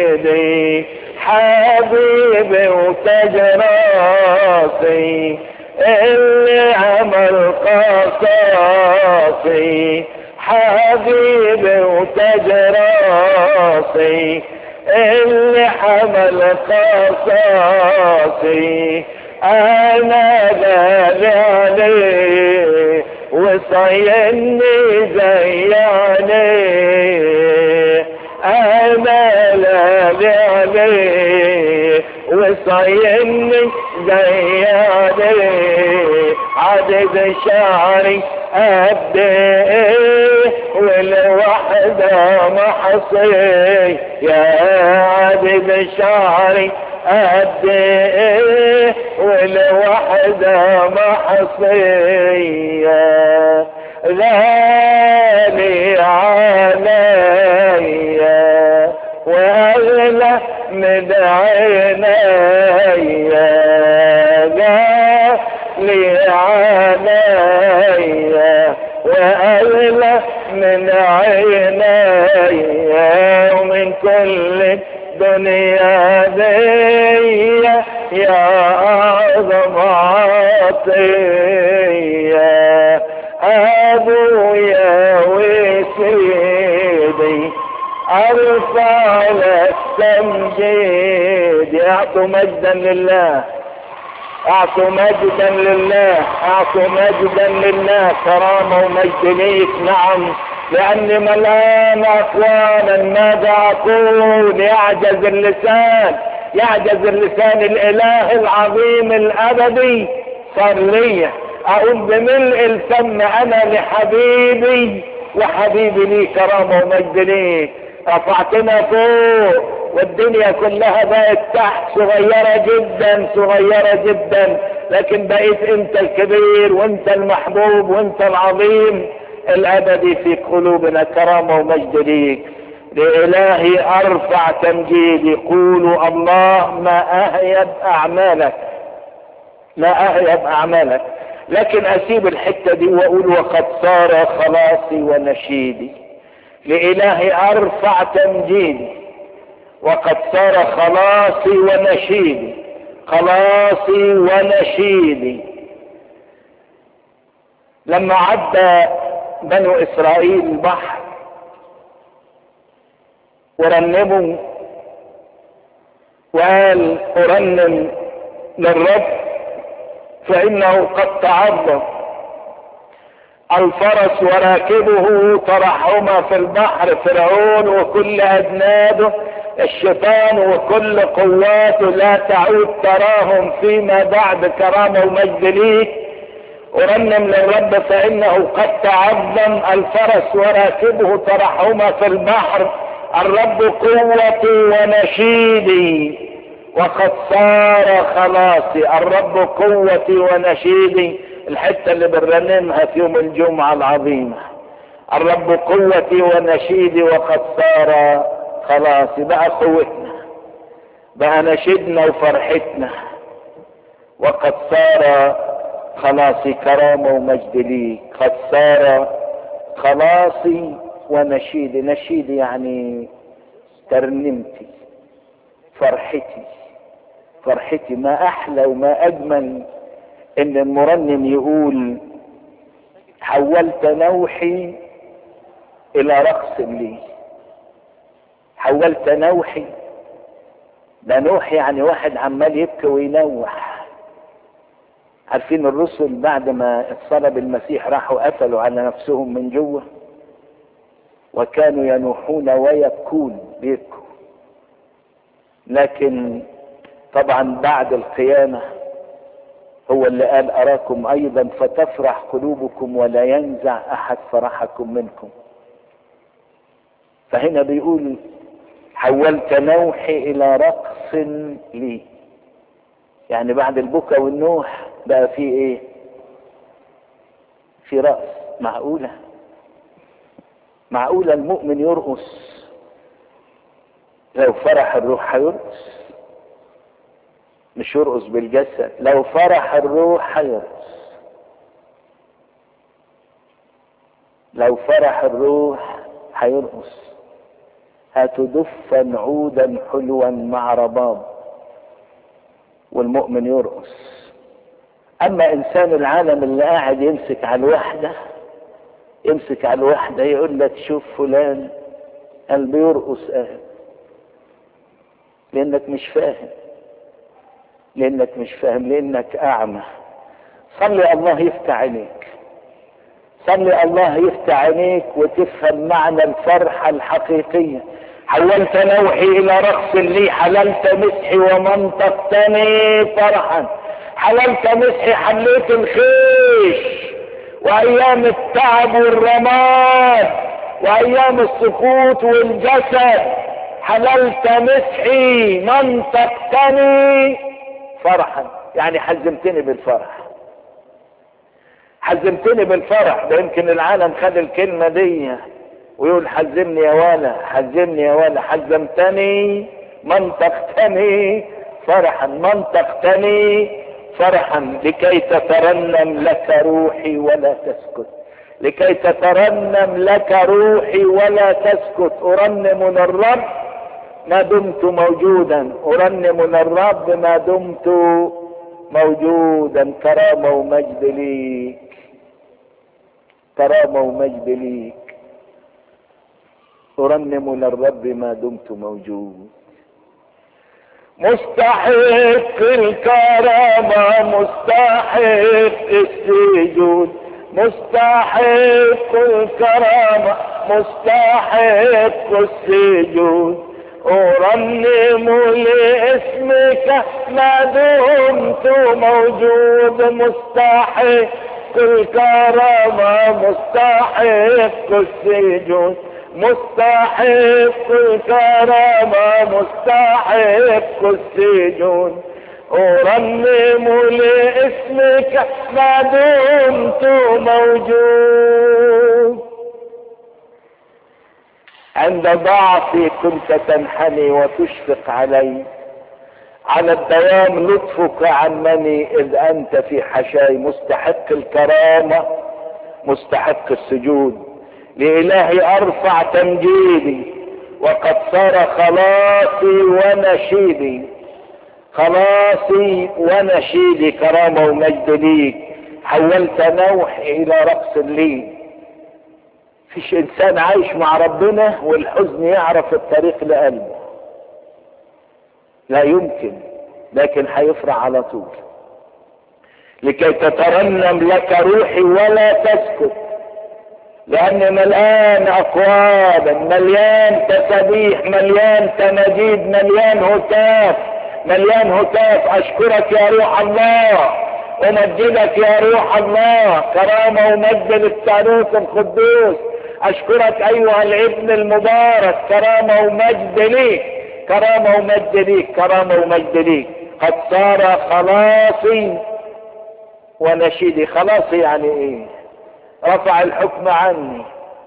تمجيدي حبيبي وتاج راسي اللي عمل قصاصي حبيبي وتجراسي اللي حمل قصاصي انا غالي عليه وصيني زي عليه انا غالي عليه وصيني زي عليه عدد شعري قد ايه والوحدة محصي يا عدد شعري قد ايه والوحدة محصية غالي عليا واغلى من عينيا غالي عليا واغلى من عينيا ومن كل دنيا دي يا أعظم عطية أبويا وسيدي أرفع لك تمجيد أعطوا مجدا لله أعطوا مجدا لله أعطوا مجدا لله كرامة ومجد ليك نعم لأني ملان أقوالا ماذا أقول يعجز اللسان يعجز اللسان الإله العظيم الأبدي صار لي أقول بملء الفم أنا لحبيبي وحبيبي لي كرامة ومجد ليك رفعتنا فوق والدنيا كلها بقت تحت صغيرة جدا صغيرة جدا لكن بقيت انت الكبير وانت المحبوب وانت العظيم الابدي في قلوبنا كرامة ومجد ليك لإلهي أرفع تمجيدي قولوا الله ما أهيب أعمالك ما أهيب أعمالك لكن أسيب الحتة دي وأقول وقد صار خلاصي ونشيدي لإلهي أرفع تمجيدي وقد صار خلاصي ونشيدي خلاصي ونشيدي لما عدى بنو إسرائيل البحر ورنموا وقال أرنم للرب فإنه قد تعظم الفرس وراكبه طرحهما في البحر فرعون وكل أجناده الشيطان وكل قواته لا تعود تراهم فيما بعد كرامة ومجد ليك أرنم للرب فإنه قد تعظم الفرس وراكبه طرحهما في البحر الرب قوتي ونشيدي وقد صار خلاصي الرب قوتي ونشيدي الحتة اللي بنرنمها في يوم الجمعة العظيمة الرب قوتي ونشيدي وقد صار خلاصي بقى قوتنا بقى نشيدنا وفرحتنا وقد صار خلاصي كرامة ومجد لي قد صار خلاصي ونشيدي نشيدي يعني ترنمتي فرحتي فرحتي ما احلى وما اجمل ان المرنم يقول حولت نوحي الى رقص لي حولت نوحي ده نوح يعني واحد عمال يبكي وينوح عارفين الرسل بعد ما اتصلب المسيح راحوا قفلوا على نفسهم من جوه وكانوا ينوحون ويبكون بيبكوا لكن طبعا بعد القيامة هو اللي قال أراكم أيضا فتفرح قلوبكم ولا ينزع أحد فرحكم منكم فهنا بيقول حولت نوحي إلى رقص لي يعني بعد البكا والنوح بقى في ايه في رأس معقولة معقولة المؤمن يرقص لو فرح الروح هيرقص مش يرقص بالجسد لو فرح الروح هيرقص لو فرح الروح هيرقص هتدفا عودا حلوا مع رباب والمؤمن يرقص اما انسان العالم اللي قاعد يمسك على الوحدة يمسك على الوحدة يقول لك شوف فلان قال بيرقص قال لانك مش فاهم لانك مش فاهم لانك اعمى صلي الله يفتح عينيك صلي الله يفتح عينيك وتفهم معنى الفرحة الحقيقية حولت نوحي الى رقص لي حللت مسحي ومنطقتني فرحا حللت مسحي حليت الخيش وايام التعب والرماد وايام السقوط والجسد حللت مسحي منطقتني فرحا يعني حزمتني بالفرح حزمتني بالفرح ده يمكن العالم خد الكلمة دي ويقول حزمني يا ولا حزمني يا ولا حزمتني منطقتني فرحا منطقتني فرحا لكي تترنم لك روحي ولا تسكت لكي تترنم لك روحي ولا تسكت ارنم للرب ما دمت موجودا ارنم للرب ما دمت موجودا كرامه ومجد ليك كرامه ومجد ليك ارنم للرب ما دمت موجود مستحق الكرامة مستحق السجود مستحق الكرامة مستحق السجود أرنم لاسمك ما دمت موجود مستحق الكرامة مستحق السجود مستحق الكرامة مستحق السجود أرنم لاسمك ما دمت موجود عند ضعفي كنت تنحني وتشفق علي على الدوام لطفك عمني إذ أنت في حشاي مستحق الكرامة مستحق السجود لإلهي أرفع تمجيدي وقد صار خلاصي ونشيدي خلاصي ونشيدي كرامة ومجد ليك حولت نوحي إلى رقص لي فيش إنسان عايش مع ربنا والحزن يعرف الطريق لقلبه لا يمكن لكن هيفرح على طول لكي تترنم لك روحي ولا تسكت لأن مليان أقوالا مليان تسبيح مليان تماجيد مليان هتاف مليان هتاف أشكرك يا روح الله أمجدك يا روح الله كرامة ومجد للثالوث القدوس أشكرك أيها الابن المبارك كرامة ومجد ليك كرامة ومجد ليك كرامة ومجد ليك قد صار خلاصي ونشيدي خلاصي يعني ايه رفع الحكم عني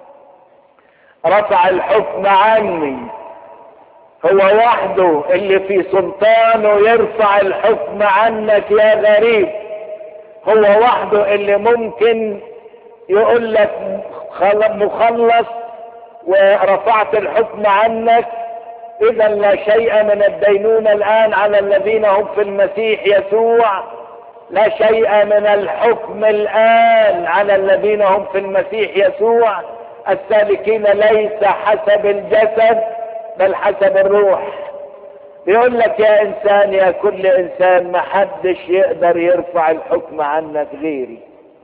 رفع الحكم عني هو وحده اللي في سلطانه يرفع الحكم عنك يا غريب هو وحده اللي ممكن يقول لك مخلص ورفعت الحكم عنك اذا لا شيء من الدينونة الان على الذين هم في المسيح يسوع لا شيء من الحكم الان على الذين هم في المسيح يسوع السالكين ليس حسب الجسد بل حسب الروح بيقول لك يا انسان يا كل انسان ما حدش يقدر يرفع الحكم عنك غيري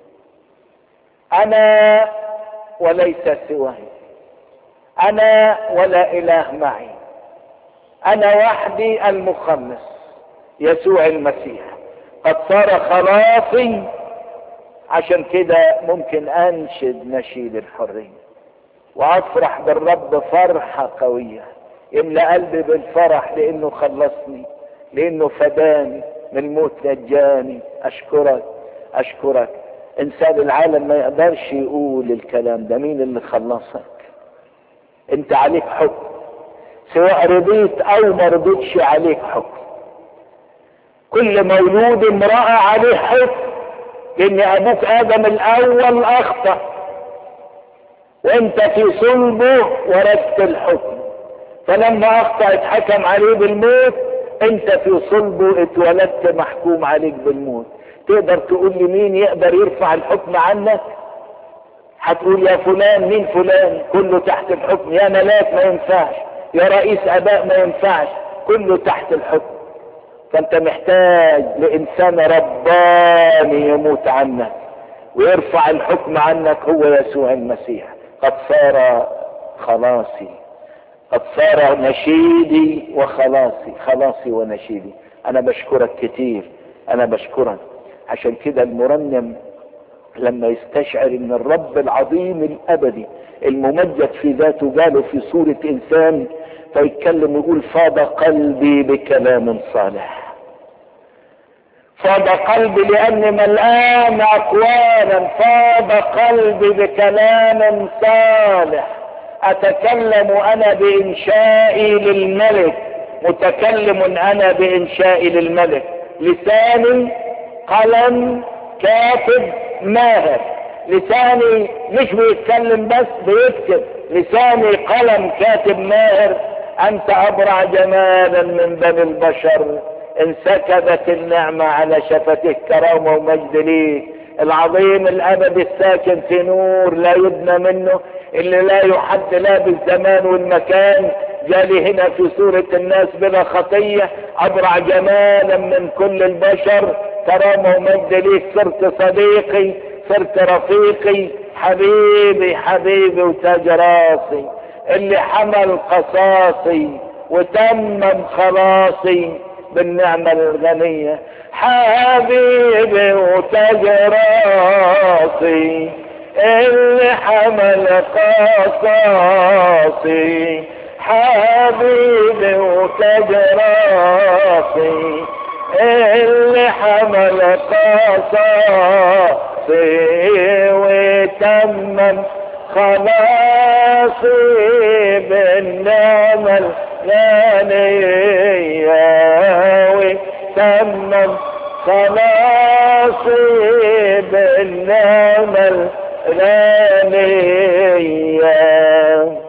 انا وليس سواي انا ولا اله معي انا وحدي المخلص يسوع المسيح قد صار خلاصي عشان كده ممكن انشد نشيد الحرية وافرح بالرب فرحة قوية يملى قلبي بالفرح لانه خلصني لانه فداني من الموت نجاني اشكرك اشكرك انسان العالم ما يقدرش يقول الكلام ده مين اللي خلصك انت عليك حكم سواء رضيت او ما رضيتش عليك حكم كل مولود امرأة عليه حكم لان ابوك ادم الاول اخطأ وانت في صلبه ورثت الحكم فلما اخطأ اتحكم عليه بالموت انت في صلبه اتولدت محكوم عليك بالموت تقدر تقول لي مين يقدر يرفع الحكم عنك هتقول يا فلان مين فلان كله تحت الحكم يا ملاك ما ينفعش يا رئيس اباء ما ينفعش كله تحت الحكم فانت محتاج لانسان رباني يموت عنك ويرفع الحكم عنك هو يسوع المسيح قد صار خلاصي قد صار نشيدي وخلاصي خلاصي ونشيدي انا بشكرك كتير انا بشكرك عشان كده المرنم لما يستشعر ان الرب العظيم الابدي الممجد في ذاته جاله في صورة انسان فيتكلم يقول فاض قلبي بكلام صالح فاض قلبي لاني ملآن اقوالا فاض قلبي بكلام صالح اتكلم انا بانشائي للملك متكلم انا بانشائي للملك لساني قلم كاتب ماهر لساني مش بيتكلم بس بيكتب لساني قلم كاتب ماهر انت ابرع جمالا من بني البشر انسكبت النعمة على شفتك كرامة ومجد ليك العظيم الابدي الساكن في نور لا يبنى منه اللي لا يحد لا بالزمان والمكان جالي هنا في صورة الناس بلا خطية ابرع جمالا من كل البشر كرامة ومجد ليك صرت صديقي صرت رفيقي حبيبي حبيبي وتاج راسي اللي حمل قصاصي وتمم خلاصي بالنعمة الغنية حبيبي وتاج راسي اللي حمل قصاصي حبيبي وتاج راسي اللي حمل قصاصي وتمم خلاصي بالنعمة الغنية وتمم خلاصي بالنعمة الغنية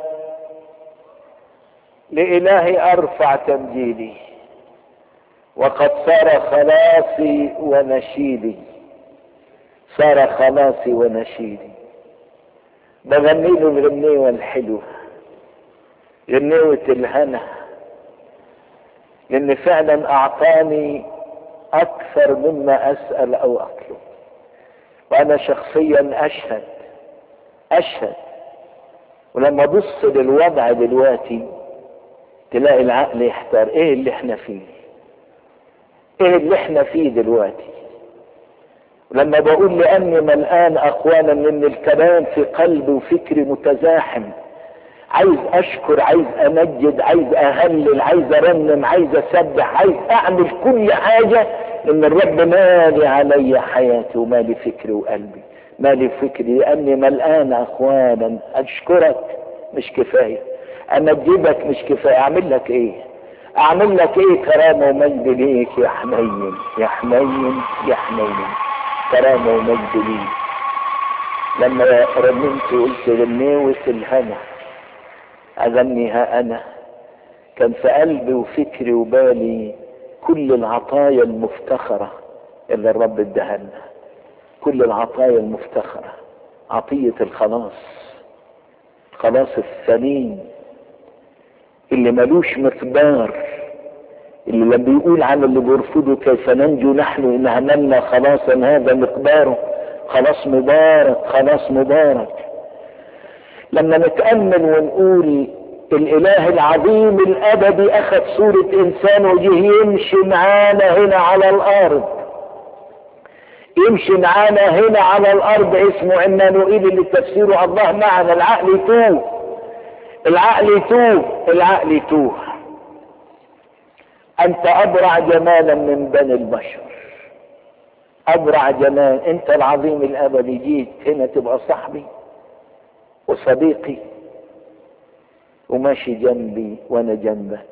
لإلهي أرفع تمجيدي وقد صار خلاصي ونشيدي صار خلاصي ونشيدي بغني له الغنيوة الحلوة غنيوة الهنا لأن فعلا أعطاني أكثر مما أسأل أو أطلب وأنا شخصيا أشهد أشهد ولما أبص للوضع دلوقتي تلاقي العقل يحتار إيه اللي إحنا فيه ايه اللي احنا فيه دلوقتي لما بقول لاني ملآن اقوالا من الكلام في قلبي وفكري متزاحم عايز اشكر عايز امجد عايز اهلل عايز ارنم عايز اسبح عايز اعمل كل حاجة ان الرب مالي علي حياتي ومالي فكري وقلبي مالي فكري لاني ملآن اقوالا اشكرك مش كفاية امجدك مش كفاية اعمل لك ايه اعمل لك ايه كرامه ومجد ليك يا حنين يا حنين يا حنين كرامه ومجد ليك لما رنمت قلت غنيوة الهنا اغنيها انا كان في قلبي وفكري وبالي كل العطايا المفتخرة اللي الرب اداها لنا كل العطايا المفتخرة عطية الخلاص الخلاص الثمين اللي ملوش مقدار اللي لما بيقول على اللي بيرفضه كيف ننجو نحن ان عملنا خلاصا هذا مقداره خلاص مبارك خلاص مبارك لما نتأمل ونقول الاله العظيم الابدي اخذ صورة انسان وجه يمشي معانا هنا على الارض يمشي معانا هنا على الارض اسمه عمانوئيل اللي تفسيره الله معنا العقل يتوه العقل يتوه العقل يتوه انت ابرع جمالا من بني البشر ابرع جمال انت العظيم الابدي جيت هنا تبقى صاحبي وصديقي وماشي جنبي وانا جنبك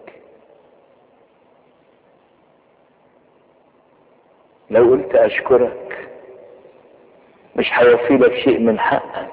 لو قلت اشكرك مش هيوفي لك شيء من حقك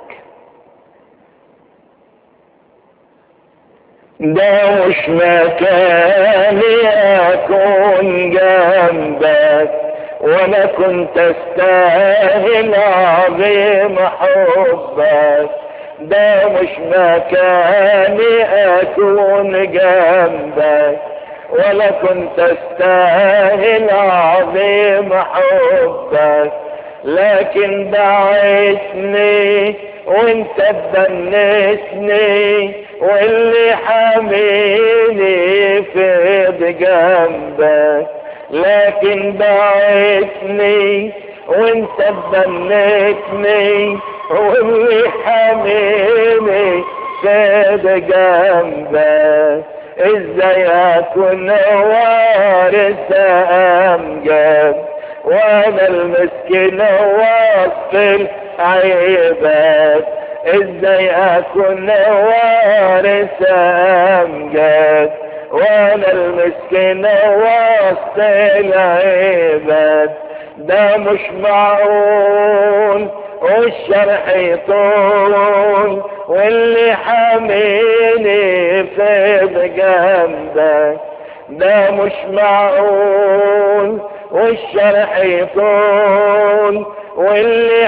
ده مش مكاني اكون جنبك وانا كنت استاهل عظيم حبك ده مش مكاني اكون جنبك ولا كنت استاهل عظيم حبك لكن دعيتني وانت تبنسني واللي حاميني في جنبك لكن دعيتني وانت تبنتني واللي حاميني في جنبك ازاي اكون وارث امجد وانا المسكين وسط العباد ازاي اكون وارث امجد وانا المسكين وسط العباد ده مش معقول والشرح يطول واللي حاميني في جنبك ده مش معقول والشرح يطول واللي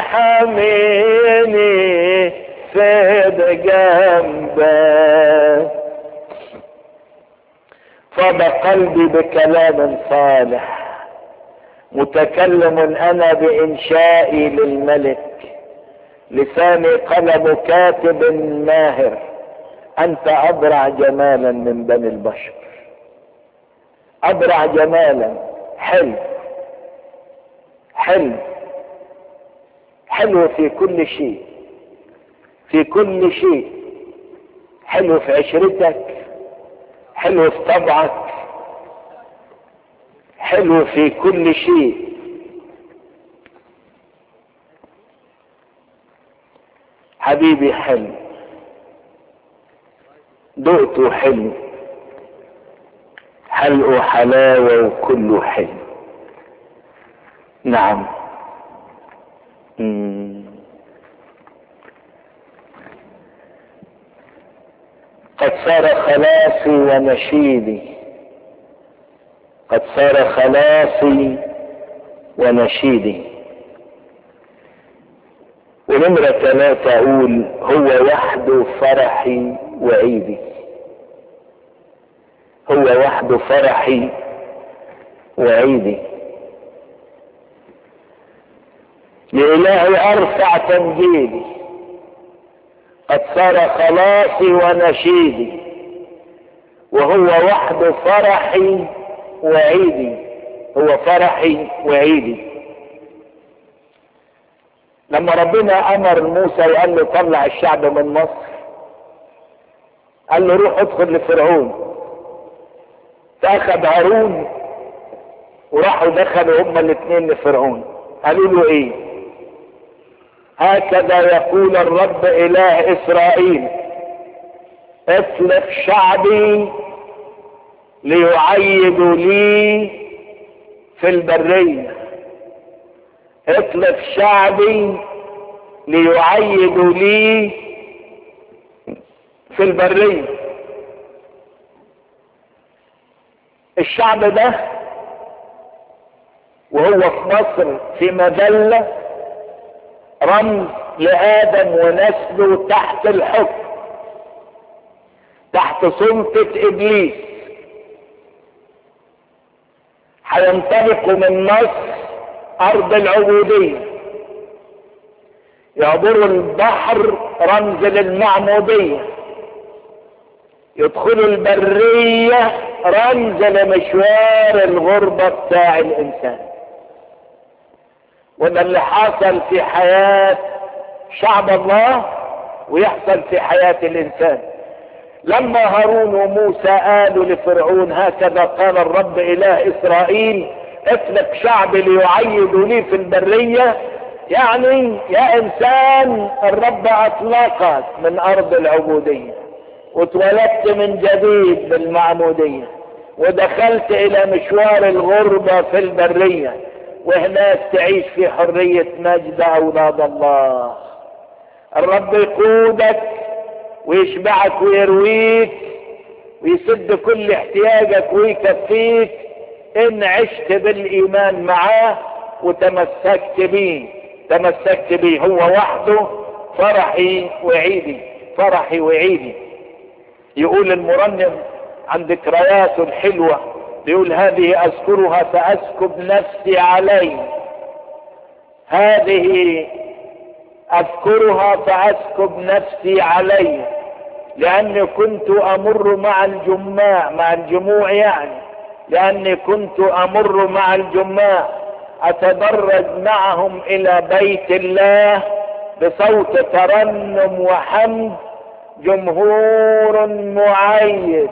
حاميني في جنبك فض قلبي بكلام صالح متكلم انا بانشائي للملك لساني قلم كاتب ماهر انت ابرع جمالا من بني البشر ابرع جمالا حلو حلو حلو في كل شيء في كل شيء حلو في عشرتك حلو في طبعك حلو في كل شيء حبيبي حلو دقته حلو حلقه حلاوة وكله حلو نعم مم. قد صار خلاصي ونشيدي قد صار خلاصي ونشيدي ونمرة ثلاثة أقول هو وحده فرحي وعيدي هو وحده فرحي وعيدي لإلهي أرفع تمجيدي قد صار خلاصي ونشيدي وهو وحده فرحي وعيدي هو فرحي وعيدي لما ربنا امر موسى وقال له طلع الشعب من مصر قال له روح ادخل لفرعون فاخذ هارون وراحوا دخلوا هما الاثنين لفرعون قالوا له ايه هكذا يقول الرب اله اسرائيل اطلق شعبي ليعيدوا لي في البرية اطلق شعبي ليعيدوا لي في البرية الشعب ده وهو في مصر في مذلة رمز لآدم ونسله تحت الحكم تحت سلطة إبليس هينطلقوا من مصر ارض العبودية يعبروا البحر رمز للمعمودية يدخلوا البرية رمز لمشوار الغربة بتاع الانسان وده اللي حصل في حياة شعب الله ويحصل في حياة الانسان لما هارون وموسى قالوا لفرعون هكذا قال الرب اله اسرائيل اطلق شعب ليعيدوا لي في البرية يعني يا انسان الرب اطلقك من ارض العبودية واتولدت من جديد بالمعمودية ودخلت الى مشوار الغربة في البرية وهناك تعيش في حرية مجد اولاد الله الرب يقودك ويشبعك ويرويك ويسد كل احتياجك ويكفيك ان عشت بالايمان معاه وتمسكت بيه تمسكت بيه هو وحده فرحي وعيدي فرحي وعيدي يقول المرنم عن ذكرياته الحلوة يقول هذه اذكرها فاسكب نفسي عليه هذه اذكرها فاسكب نفسي عليه لاني كنت امر مع الجماع مع الجموع يعني لاني كنت امر مع الجماع اتدرج معهم الى بيت الله بصوت ترنم وحمد جمهور معين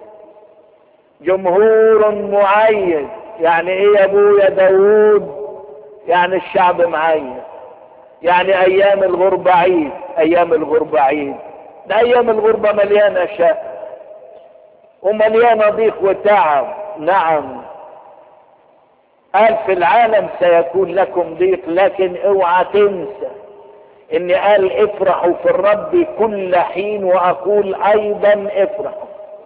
جمهور معين يعني ايه يا ابويا داوود يعني الشعب معين يعني ايام الغربة عيد ايام الغربة عيد ده ايام الغربة مليانة شقة ومليانة ضيق وتعب نعم قال في العالم سيكون لكم ضيق لكن اوعى تنسى ان قال افرحوا في الرب كل حين واقول ايضا افرحوا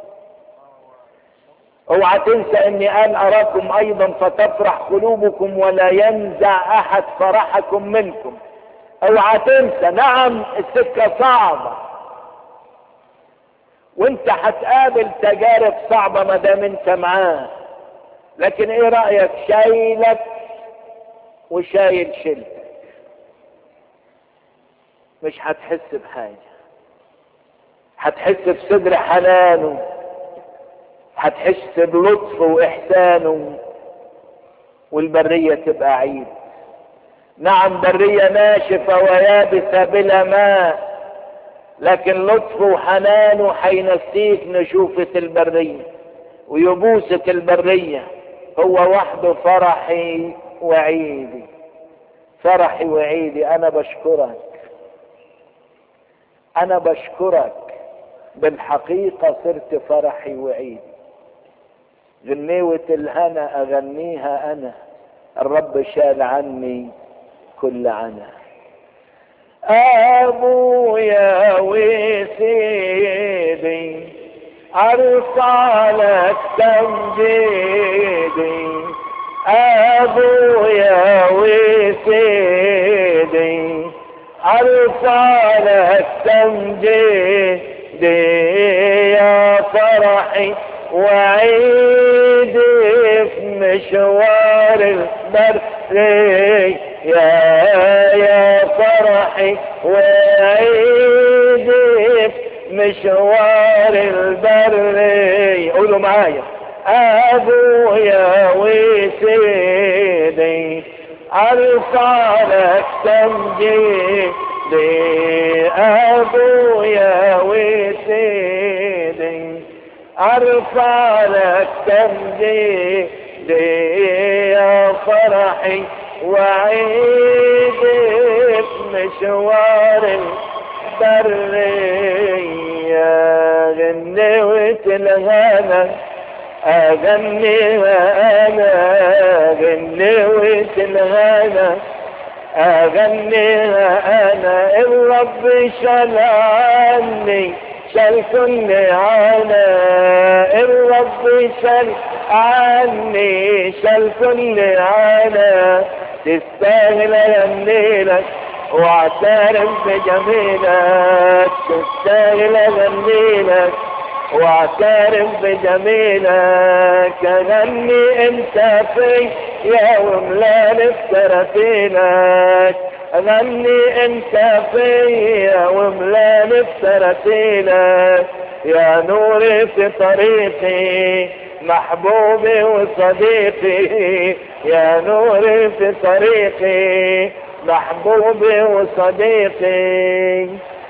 اوعى تنسى اني قال اراكم ايضا فتفرح قلوبكم ولا ينزع احد فرحكم منكم اوعى تنسى نعم السكة صعبة وانت هتقابل تجارب صعبة ما دام انت معاه لكن ايه رأيك شايلك وشايل شيلتك مش هتحس بحاجة هتحس بصدر حنانه هتحس بلطفه واحسانه والبرية تبقى عيد نعم برية ناشفة ويابسة بلا ماء لكن لطفه وحنانه حينسيك نشوفة البرية ويبوسة البرية هو وحده فرحي وعيدي فرحي وعيدي انا بشكرك انا بشكرك بالحقيقة صرت فرحي وعيدي غنيوة الهنا اغنيها انا الرب شال عني كل عنا ابويا وسيدي ارفع لك تمجيدي ابويا وسيدي ارفع لك تمجيدي يا فرحي وعيدي في مشوار البر يا يا فرحي وعيدي في مشوار البر قولوا معايا ابويا وسيدي ارفع لك تمجيدي ابويا وسيدي ارفع لك تمجيدي يا فرحي وعيدي في مشوار البرية غنوت الغنى اغني وانا غنوت الغنى اغني وانا الرب شال عني شال كل عنا الرب شال عني شال كل عنا تستاهل يمنيلك واعترف بجميلك تستاهل يمنيلك واعترف بجميلك غني انت في يا وملان افترتينك غني انت فيا وملان افترتينك يا نوري في طريقي محبوبي وصديقي يا نوري في طريقي محبوبي وصديقي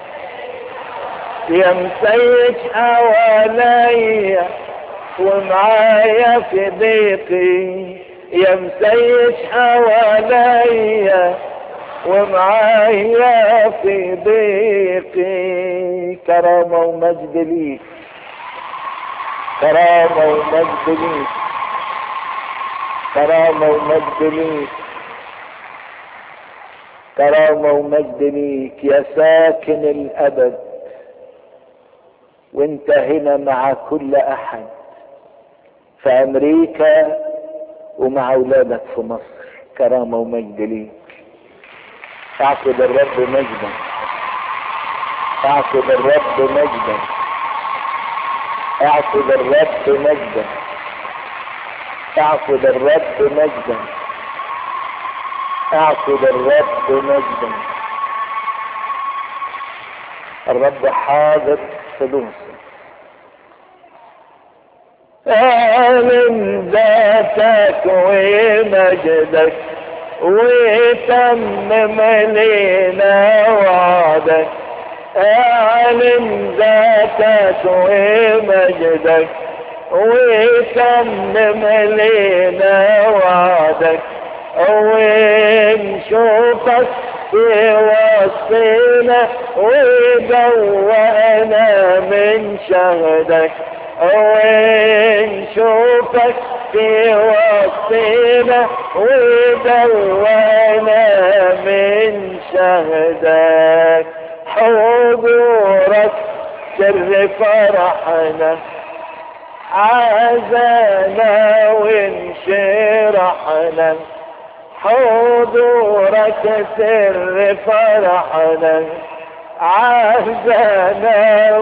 يا مسيج حواليا ومعايا في ضيقي يا مسيج حواليا ومعايا في ضيقي كرامة ومجد ليك كرامة ومجد ليك كرامة ومجد ليك كرامة ومجد ليك يا ساكن الأبد وانت هنا مع كل أحد في أمريكا ومع اولادك في مصر كرامة ومجد ليك اعقد الرب مجدا اعقد الرب مجدا اعقد الرب مجدا اعقد الرب مجدا اعقد الرب مجدا الرب حاضر في دوسه اعلن ذاتك ومجدك وتمم لينا وعدك اعلن ذاتك ومجدك وتمم لينا وعدك ونشوفك في وسطنا ودوقنا من شهدك ونشوفك في وسطنا ودوقنا من شهدك حضورك سر فرحنا عزانا وانشرحنا حضورك سر فرحنا عزانا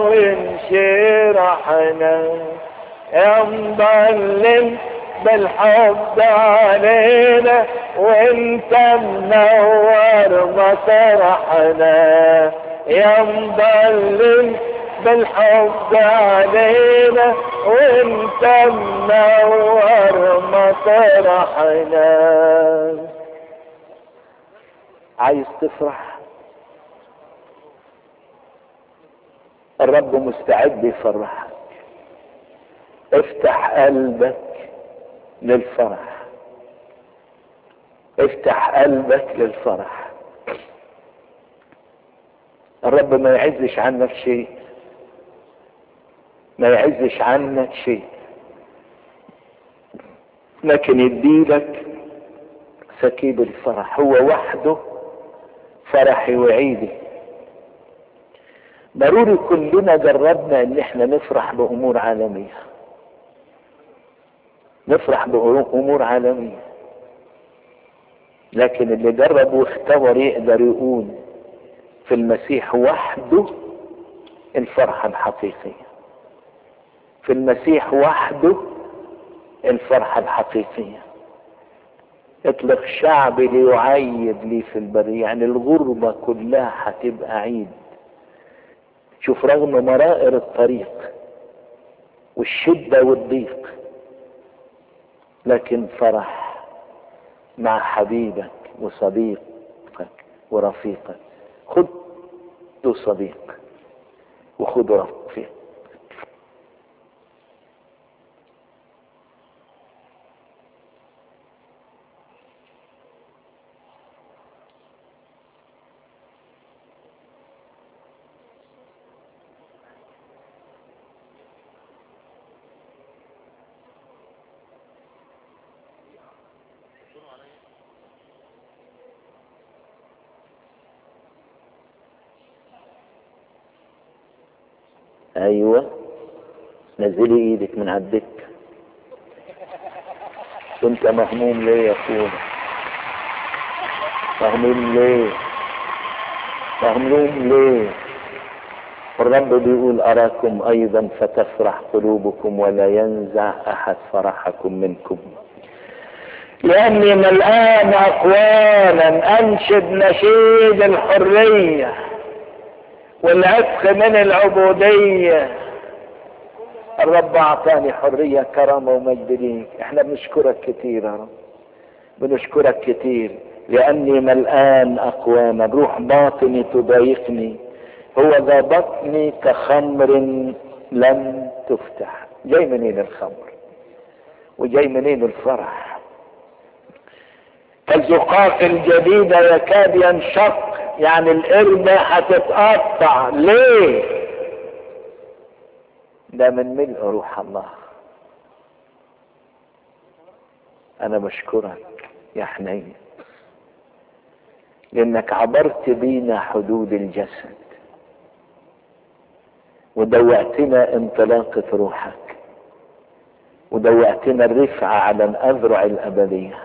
وانشرحنا يا مضلم بالحب علينا وانت منور مسرحنا يا مضلم بالحب علينا وانت منور مسرحنا عايز تفرح الرب مستعد يفرحك افتح قلبك للفرح افتح قلبك للفرح الرب ما يعزش عنك شيء ما يعزش عنك شيء لكن يديلك سكيب الفرح هو وحده فرحي وعيدي ضروري كلنا جربنا ان احنا نفرح بامور عالميه نفرح بامور عالميه لكن اللي جرب واختبر يقدر يقول في المسيح وحده الفرحه الحقيقيه في المسيح وحده الفرحه الحقيقيه اطلق شعبي ليعيد لي في البرية يعني الغربة كلها هتبقى عيد شوف رغم مرائر الطريق والشدة والضيق لكن فرح مع حبيبك وصديقك ورفيقك خد صديق وخد رفيق ايوه نزلي ايدك من على الدكه كنت مهموم ليه يا اخونا مهموم ليه مهموم ليه الرب بيقول اراكم ايضا فتفرح قلوبكم ولا ينزع احد فرحكم منكم لاني ملآن اقوالا انشد نشيد الحريه والعتق من العبودية الرب اعطاني حرية كرامة ومجد ليك احنا بنشكرك كتير يا رب بنشكرك كتير لاني ملآن اقواما روح باطني تضايقني هو ذا بطني كخمر لم تفتح جاي منين الخمر وجاي منين الفرح كالزقاق الجديدة يكاد ينشق يعني القربة هتتقطع ليه ده من ملء روح الله انا بشكرك يا حنين لانك عبرت بينا حدود الجسد ودوقتنا انطلاقة روحك ودوقتنا الرفعة على الأذرع الأبدية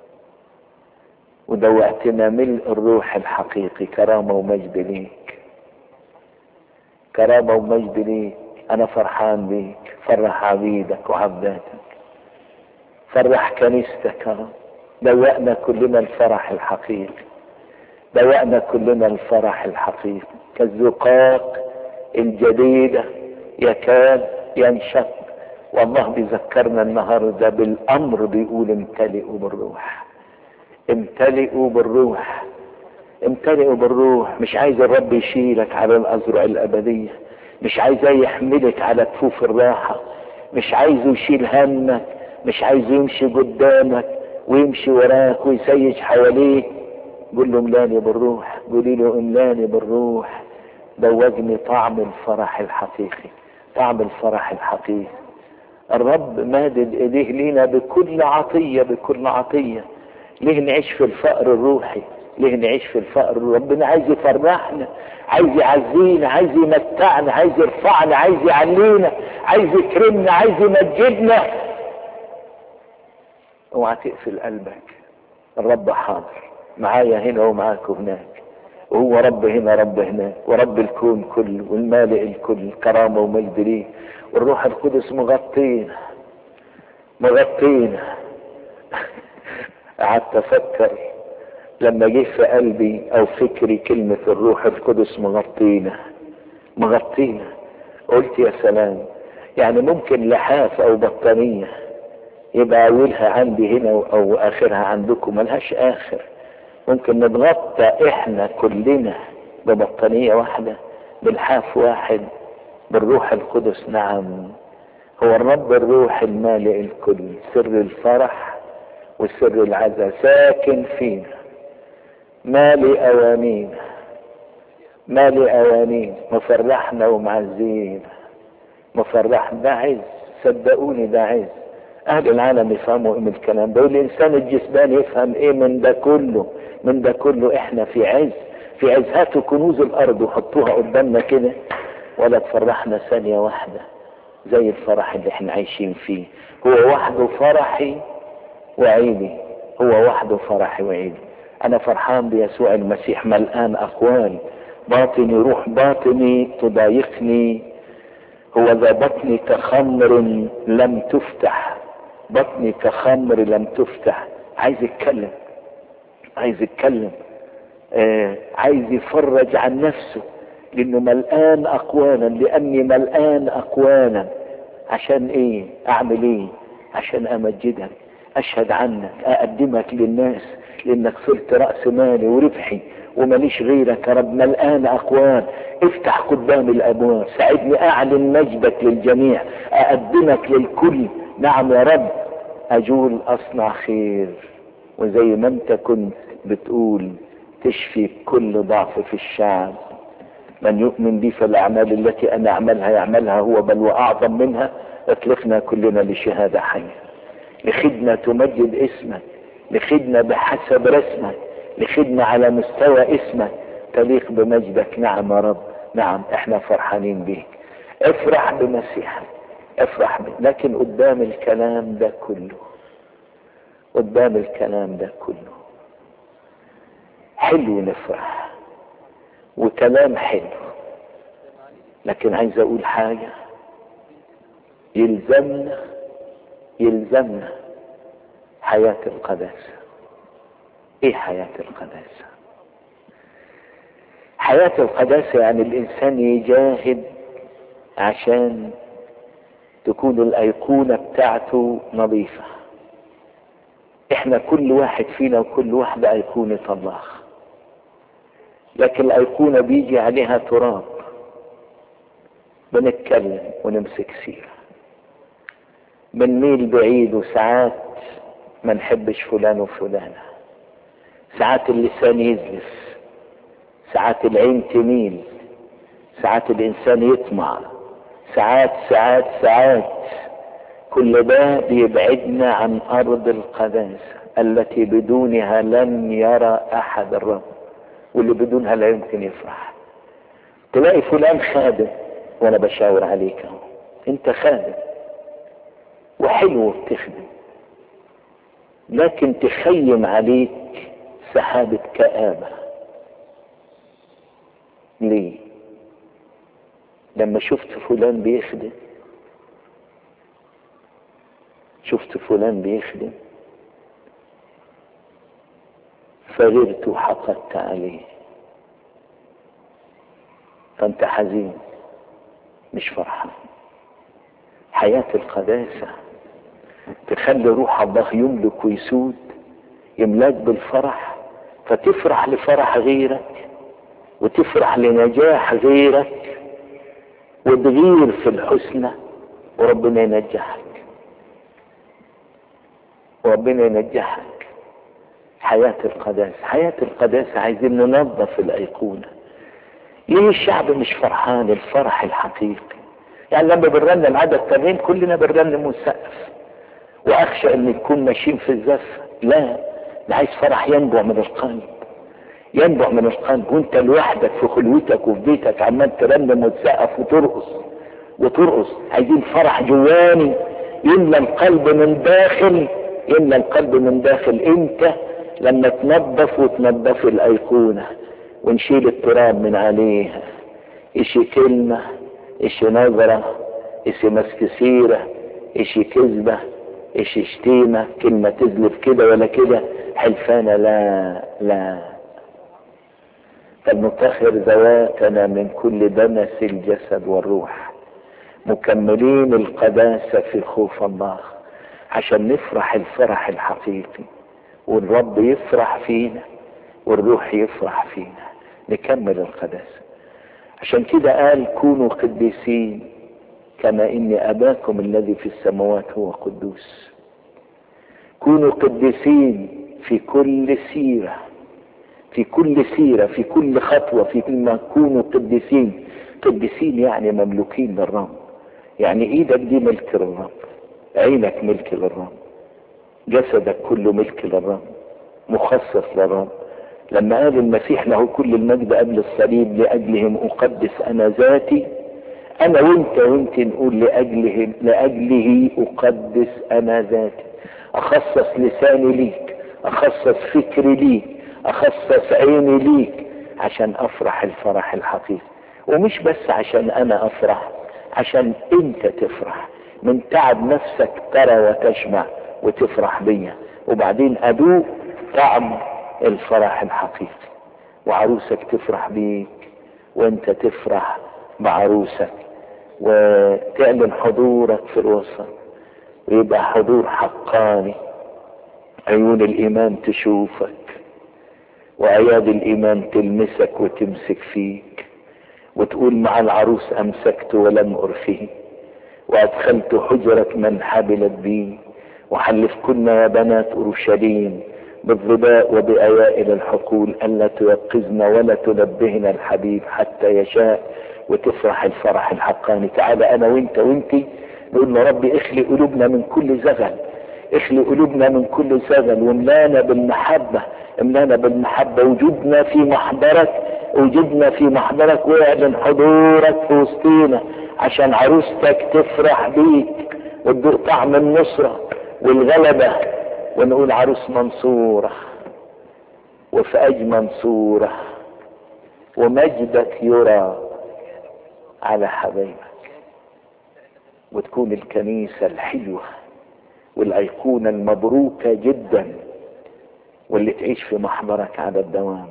ودوقتنا ملء الروح الحقيقي كرامة ومجد ليك كرامة ومجد ليك أنا فرحان بيك فرح عبيدك وعبداتك فرح كنيستك يا رب دوقنا كلنا الفرح الحقيقي دوقنا كلنا الفرح الحقيقي كالزقاق الجديدة يكاد ينشق والله بيذكرنا النهارده بالامر بيقول امتلئوا بالروح امتلئوا بالروح امتلئوا بالروح مش عايز الرب يشيلك على الازرع الابديه مش عايزاه يحملك على كفوف الراحه مش عايزه يشيل همك مش عايزه يمشي قدامك ويمشي وراك ويسيج حواليك قول له املاني بالروح قولي له املاني بالروح دوجني طعم الفرح الحقيقي طعم الفرح الحقيقي الرب مادد ايديه لينا بكل عطية بكل عطية ليه نعيش في الفقر الروحي ليه نعيش في الفقر ربنا عايز يفرحنا عايز يعزينا عايز يمتعنا عايز يرفعنا عايز يعلينا عايز يكرمنا عايز يمجدنا اوعى تقفل قلبك الرب حاضر معايا هنا ومعاك هناك وهو رب هنا رب هناك ورب الكون كله والمالئ الكل كرامة ومجد ليه والروح القدس مغطينا مغطينا قعدت افكر لما جه في قلبي او فكري كلمة الروح القدس مغطينا مغطينا قلت يا سلام يعني ممكن لحاف او بطانية يبقى اولها عندي هنا او اخرها عندكم ملهاش اخر ممكن نتغطى احنا كلنا ببطانية واحدة بلحاف واحد بالروح القدس نعم هو الرب الروح المالئ الكل سر الفرح وسر العزاء ساكن فينا مالي اوانينا مالي اوانينا مفرحنا ومعزينا مفرحنا ده عز صدقوني ده عز اهل العالم يفهموا ايه من الكلام ده والانسان الجسداني يفهم ايه من ده كله من ده كله احنا في عز في عز هاتوا كنوز الارض وحطوها قدامنا كده ولا تفرحنا ثانية واحدة زي الفرح اللي احنا عايشين فيه هو وحده فرحي وعيدي هو وحده فرحي وعيدي انا فرحان بيسوع المسيح ملآن اقوال باطني روح باطني تضايقني هو ذا بطني كخمر لم تفتح بطني كخمر لم تفتح عايز يتكلم عايز يتكلم آه عايز يفرج عن نفسه لانه ملآن اقوانا لاني ملآن اقوانا عشان ايه اعمل ايه عشان امجدك اشهد عنك اقدمك للناس لانك صرت رأس مالي وربحي وماليش غيرك يا رب ملآن اقوال افتح قدام الابواب ساعدني اعلن مجدك للجميع اقدمك للكل نعم يا رب اجول اصنع خير وزي ما انت كنت بتقول تشفي كل ضعف في الشعب من يؤمن بي فالاعمال التي انا اعملها يعملها هو بل واعظم منها اطلقنا كلنا لشهاده حيه لخدمه تمجد اسمك لخدمه بحسب رسمك لخدمه على مستوى اسمك تليق بمجدك نعم يا رب نعم احنا فرحانين بيك افرح بمسيحك افرح بك لكن قدام الكلام ده كله قدام الكلام ده كله حلو نفرح وكلام حلو لكن عايز اقول حاجة يلزمنا يلزمنا حياة القداسة ايه حياة القداسة حياة القداسة يعني الانسان يجاهد عشان تكون الايقونة بتاعته نظيفة احنا كل واحد فينا وكل واحدة ايقونة الله لكن الايقونة بيجي عليها تراب بنتكلم ونمسك سيرة بنميل بعيد وساعات ما نحبش فلان وفلانة ساعات اللسان يزلف ساعات العين تميل ساعات الانسان يطمع ساعات ساعات ساعات كل ده بيبعدنا عن ارض القداسة التي بدونها لن يرى احد الرب واللي بدونها لا يمكن يفرح تلاقي فلان خادم وانا بشاور عليك اهو انت خادم وحلو بتخدم لكن تخيم عليك سحابة كآبة ليه لما شفت فلان بيخدم شفت فلان بيخدم فغرت وحقدت عليه فانت حزين مش فرحان حياة القداسة تخلي روح الله يملك ويسود يملاك بالفرح فتفرح لفرح غيرك وتفرح لنجاح غيرك وتغير في الحسنى وربنا ينجحك وربنا ينجحك حياة القداسة حياة القداسة عايزين ننظف الأيقونة ليه الشعب مش فرحان الفرح الحقيقي يعني لما بنرنم عدد تمرين كلنا بنرنم ونسقف واخشى ان نكون ماشيين في الزفة لا ده عايز فرح ينبع من القلب ينبع من القلب وانت لوحدك في خلوتك وفي بيتك عمال ترنم وتسقف وترقص وترقص عايزين فرح جواني يملى القلب من داخل يملى القلب من داخل انت لما تنظف وتنظف الايقونه ونشيل التراب من عليها اشي كلمة اشي نظرة اشي مسك سيرة اشي كذبة اشي شتيمة كلمة تزلف كده ولا كده حلفانة لا لا فلنطهر ذواتنا من كل دنس الجسد والروح مكملين القداسة في خوف الله عشان نفرح الفرح الحقيقي والرب يفرح فينا والروح يفرح فينا نكمل القداسة عشان كده قال كونوا قديسين كما ان اباكم الذي في السماوات هو قدوس كونوا قديسين في كل سيرة في كل سيرة في كل خطوة في كل ما كونوا قديسين قديسين يعني مملوكين للرب يعني ايدك دي ملك للرب عينك ملك للرب جسدك كله ملك للرب مخصص للرب لما قال المسيح له كل المجد قبل الصليب لأجلهم أقدس أنا ذاتي أنا وأنت وأنت نقول لأجلهم لأجله أقدس أنا ذاتي أخصص لساني ليك أخصص فكري ليك أخصص عيني ليك عشان أفرح الفرح الحقيقي ومش بس عشان أنا أفرح عشان أنت تفرح من تعب نفسك ترى وتشبع وتفرح بيا وبعدين أدوق طعم الفرح الحقيقي وعروسك تفرح بيك وانت تفرح بعروسك وتعلن حضورك في الوسط ويبقى حضور حقاني عيون الايمان تشوفك واياد الايمان تلمسك وتمسك فيك وتقول مع العروس امسكت ولم ارخيه وادخلت حجرة من حبلت بي وحلفكن يا بنات اورشليم بالظباء وبأوائل الحقول ألا توقظن ولا تنبهن الحبيب حتى يشاء وتفرح الفرح الحقاني تعالى أنا وأنت وأنت نقول له ربي اخلي قلوبنا من كل زغل اخلي قلوبنا من كل زغل واملانا بالمحبة املانا بالمحبة وجودنا في محضرك وجودنا في محضرك واعلن حضورك في وسطينا عشان عروستك تفرح بيك وتدوق طعم النصرة والغلبة ونقول عروس منصورة وفي أجمل صورة ومجدك يرى على حبايبك وتكون الكنيسة الحلوة والأيقونة المبروكة جدا واللي تعيش في محضرك على الدوام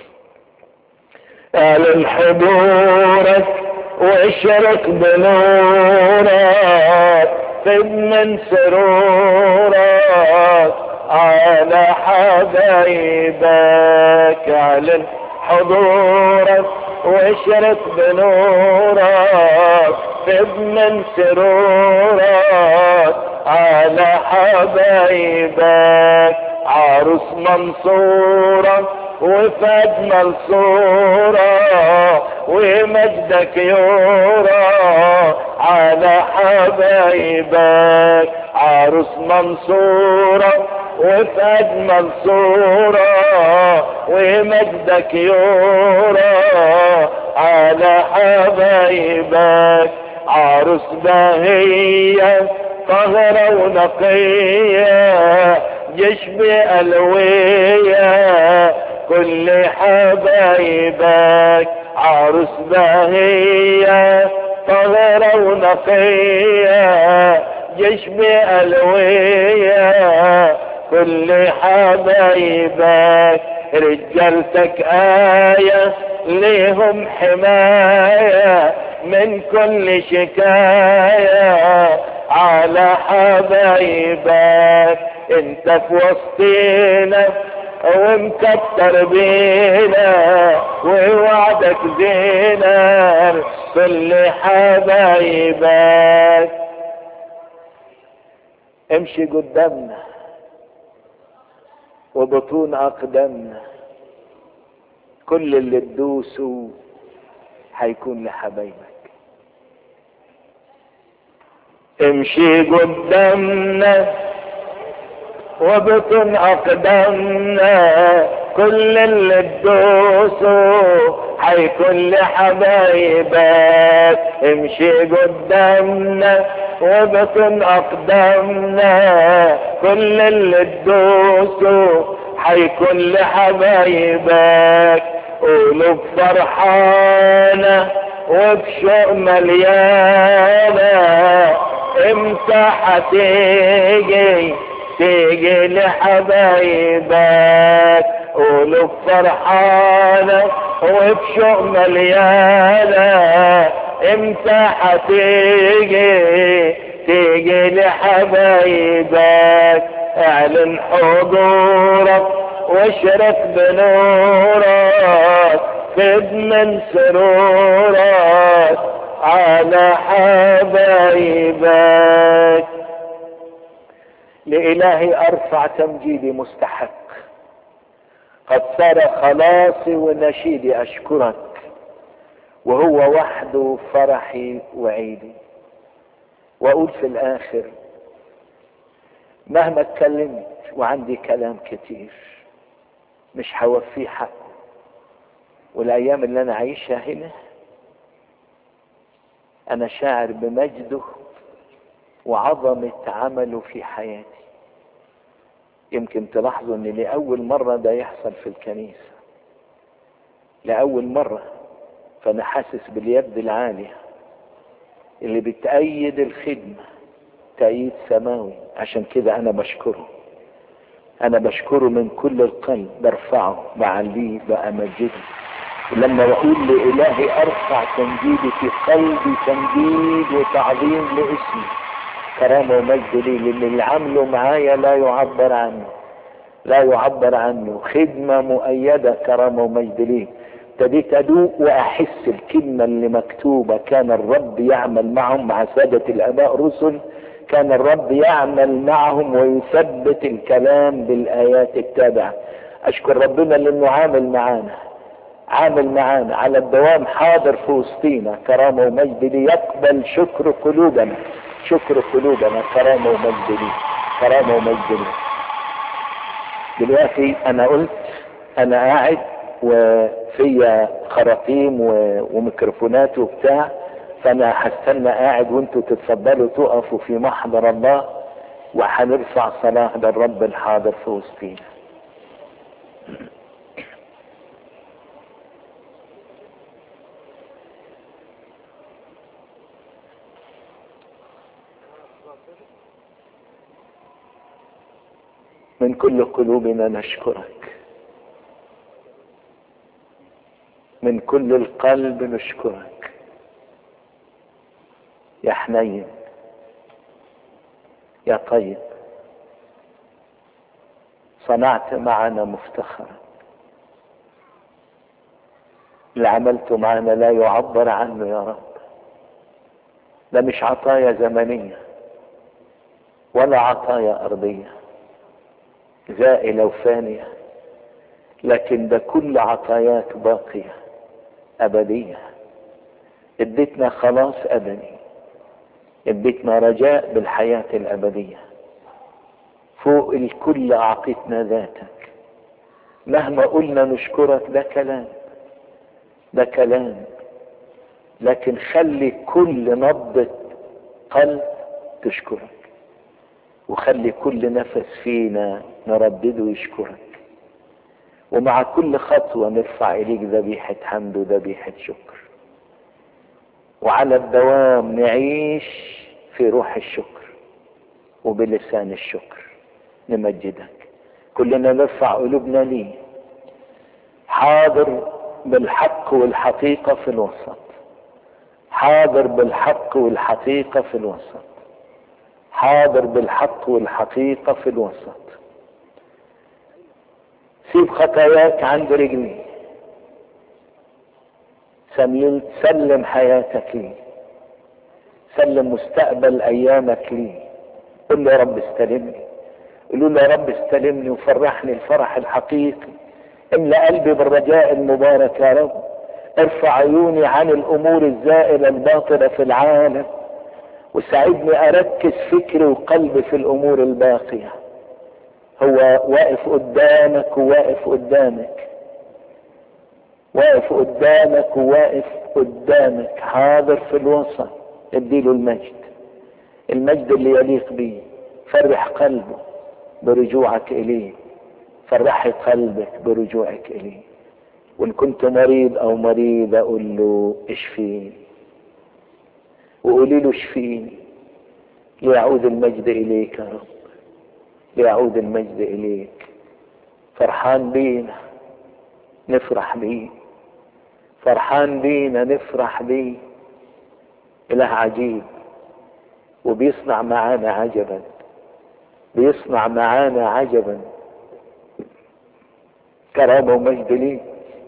اعلن حضورك واشرك بنورك خذ من سرورك على حبايبك اعلن حضورك واشرك بنورك خذ من سرورك على حبايبك عروس منصورة وفد منصورة ومجدك يورى على حبايبك عروس منصورة وفد منصورة ومجدك يورى على حبايبك عروس باهية طهرة ونقية يشبه ألوية كل حبايبك عروس بهية طهرة ونقية يشبه ألوية كل حبايبك رجالتك آية ليهم حماية من كل شكاية على حبايبك انت في وسطينا ومكتر بينا ووعدك زينا كل حبايبك امشي قدامنا وبطون اقدامنا كل اللي تدوسه هيكون لحبايبك امشي قدامنا وبطن اقدامنا كل اللي تدوسه هيكون لحبايبك امشي قدامنا وبطن اقدامنا كل اللي تدوسه هيكون لحبايبك قلوب فرحانة وبشوق مليانة امتى هتيجي تيجي لحبايبك قلوب فرحانة وبشوق مليانة امتى هتيجي تيجي لحبايبك اعلن حضورك واشرك بنورك خذ من سرورك على حبايبك لإلهي أرفع تمجيدي مستحق قد صار خلاصي ونشيدي أشكرك وهو وحده فرحي وعيدي وأقول في الآخر مهما اتكلمت وعندي كلام كتير مش هوفيه حقه والايام اللي انا عايشها هنا انا شاعر بمجده وعظمة عمله في حياتي يمكن تلاحظوا ان لاول مرة ده يحصل في الكنيسة لاول مرة فانا حاسس باليد العالية اللي بتأيد الخدمة تأييد سماوي عشان كده انا بشكره انا بشكره من كل القلب برفعه بعليه بأمجده ولما بقول لإلهي أرفع تمجيدي في قلبي تمجيد وتعظيم لاسمي كرامة ومجد لي لأن اللي عامله معايا لا يعبر عنه لا يعبر عنه خدمة مؤيدة كرامة ومجد لي ابتديت أدوق وأحس الكلمة اللي مكتوبة كان الرب يعمل معهم مع سادة الآباء رسل كان الرب يعمل معهم ويثبت الكلام بالآيات التابعة أشكر ربنا لأنه عامل معانا عامل معانا على الدوام حاضر في وسطينا كرامة ومجد لي يقبل شكر قلوبنا شكر قلوبنا كرامة ومجد لي كرامة ومجد لي دلوقتي أنا قلت أنا قاعد وفيا خراطيم وميكروفونات وبتاع فانا هستنى قاعد وانتوا تتفضلوا تقفوا في محضر الله وهنرفع صلاة للرب الحاضر في وسطينا من كل قلوبنا نشكرك من كل القلب نشكرك يا حنين يا طيب صنعت معنا مفتخرا اللي عملته معنا لا يعبر عنه يا رب ده مش عطايا زمنية ولا عطايا أرضية زائلة وفانية لكن ده كل عطاياك باقية أبدية اديتنا خلاص أبدي اديتنا رجاء بالحياة الأبدية فوق الكل أعطيتنا ذاتك مهما قلنا نشكرك ده كلام ده كلام لكن خلي كل نبضة قلب تشكرك وخلي كل نفس فينا نردده ويشكرك ومع كل خطوة نرفع إليك ذبيحة حمد وذبيحة شكر وعلى الدوام نعيش في روح الشكر وبلسان الشكر نمجدك كلنا نرفع قلوبنا ليه حاضر بالحق والحقيقة في الوسط حاضر بالحق والحقيقة في الوسط حاضر بالحق والحقيقة في الوسط سيب خطاياك عند رجلي سلم, سلم حياتك لي سلم مستقبل ايامك لي قل له يا رب استلمني قولوا له يا رب استلمني وفرحني الفرح الحقيقي املأ قلبي بالرجاء المبارك يا رب ارفع عيوني عن الامور الزائلة الباطلة في العالم وساعدني اركز فكري وقلبي في الامور الباقية هو واقف قدامك وواقف قدامك واقف قدامك وواقف قدامك حاضر في الوسط اديله المجد المجد اللي يليق بيه فرح قلبه برجوعك اليه فرحي قلبك برجوعك اليه وان كنت مريض او مريض اقول له اشفيني وقولي له اشفيني ليعود المجد اليك يا رب ليعود المجد اليك فرحان بينا نفرح بيه فرحان بينا نفرح بيه اله عجيب وبيصنع معانا عجبا بيصنع معانا عجبا كرامه ومجد ليه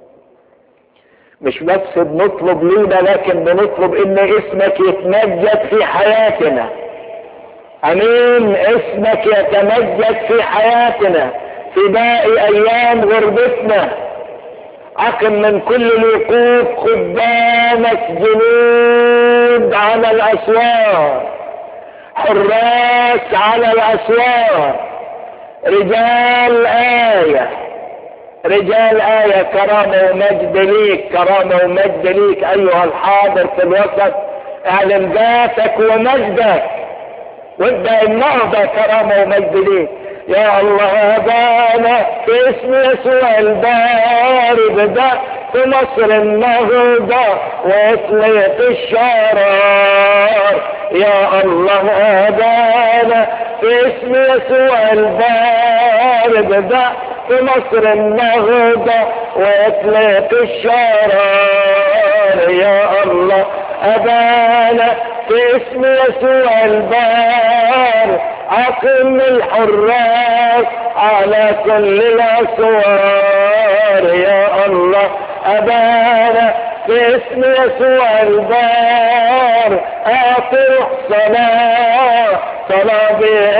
مش بس بنطلب لينا لكن بنطلب ان اسمك يتمجد في حياتنا امين اسمك يتمجد في حياتنا في باقي ايام غربتنا عقم من كل الوقوف قدامك جنود على الاسوار حراس على الاسوار رجال ايه رجال آية كرامة ومجد ليك كرامة ومجد ليك أيها الحاضر في الوسط اعلن ذاتك ومجدك وابدأ النهضة كرامة ومجد ليك يا الله بانا في اسم يسوع البارد ده في مصر النهضة واطلق الشرار يا الله بانا في اسم يسوع البارد ده في مصر النهضة واطلق الشرار يا الله أبانا في اسم يسوع البار عقم الحراس على كل الأسوار يا الله أبانا في اسم يسوع البار أعطي صلاة صلاة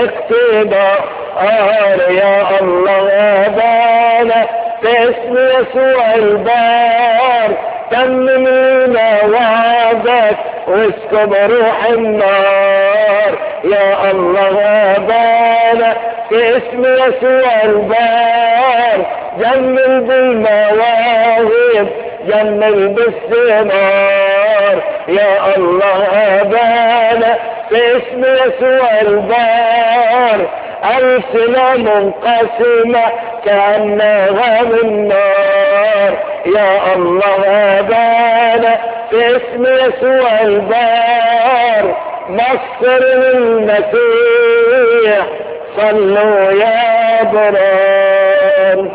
باقتدار يا الله أبانا في اسم يسوع البار تممينا وعدك واسكب روح النار يا الله أبانا في اسم يسوع البار جمل بالمواهب جمل بالثمار يا الله أبانا في اسم يسوع البار ألسنة منقسمة كأنها من نار يا الله أبانا في اسم يسوع البار مصر للمسيح صلوا يا برار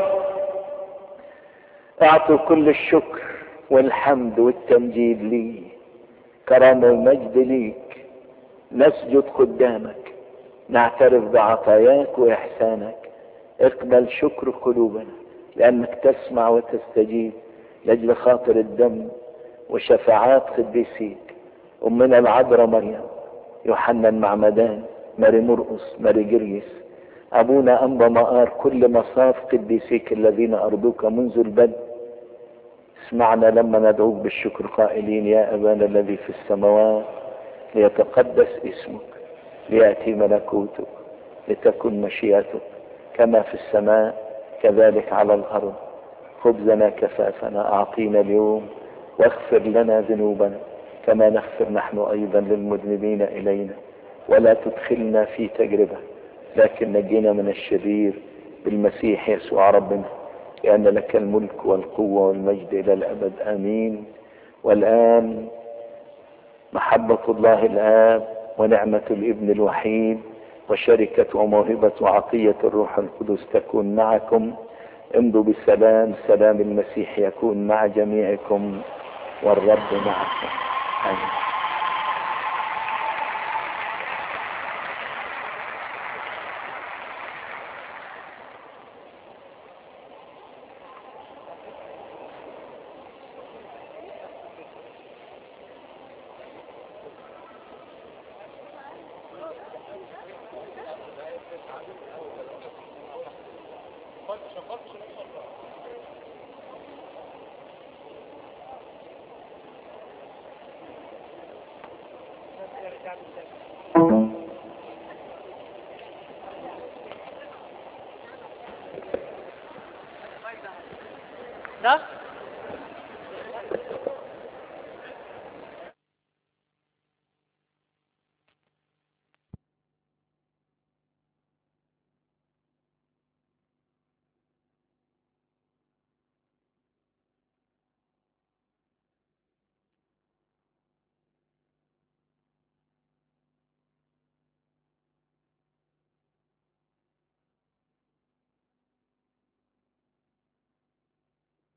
اعطوا كل الشكر والحمد والتمجيد لي كرامة ومجد ليك نسجد قدامك نعترف بعطاياك واحسانك اقبل شكر قلوبنا لانك تسمع وتستجيب لاجل خاطر الدم وشفاعات قديسيك امنا العذراء مريم يوحنا المعمدان ماري مرقس ماري جريس ابونا انبا مقار كل مصاف قديسيك الذين ارضوك منذ البدء اسمعنا لما ندعوك بالشكر قائلين يا ابانا الذي في السماوات ليتقدس اسمك ليأتي ملكوتك لتكن مشيئتك كما في السماء كذلك على الأرض خبزنا كفافنا أعطينا اليوم واغفر لنا ذنوبنا كما نغفر نحن أيضا للمذنبين إلينا ولا تدخلنا في تجربة لكن نجينا من الشرير بالمسيح يسوع ربنا لأن لك الملك والقوة والمجد إلى الأبد آمين والآن محبة الله الآب ونعمة الابن الوحيد وشركة وموهبة وعطية الروح القدس تكون معكم امضوا بالسلام سلام المسيح يكون مع جميعكم والرب معكم آمين ده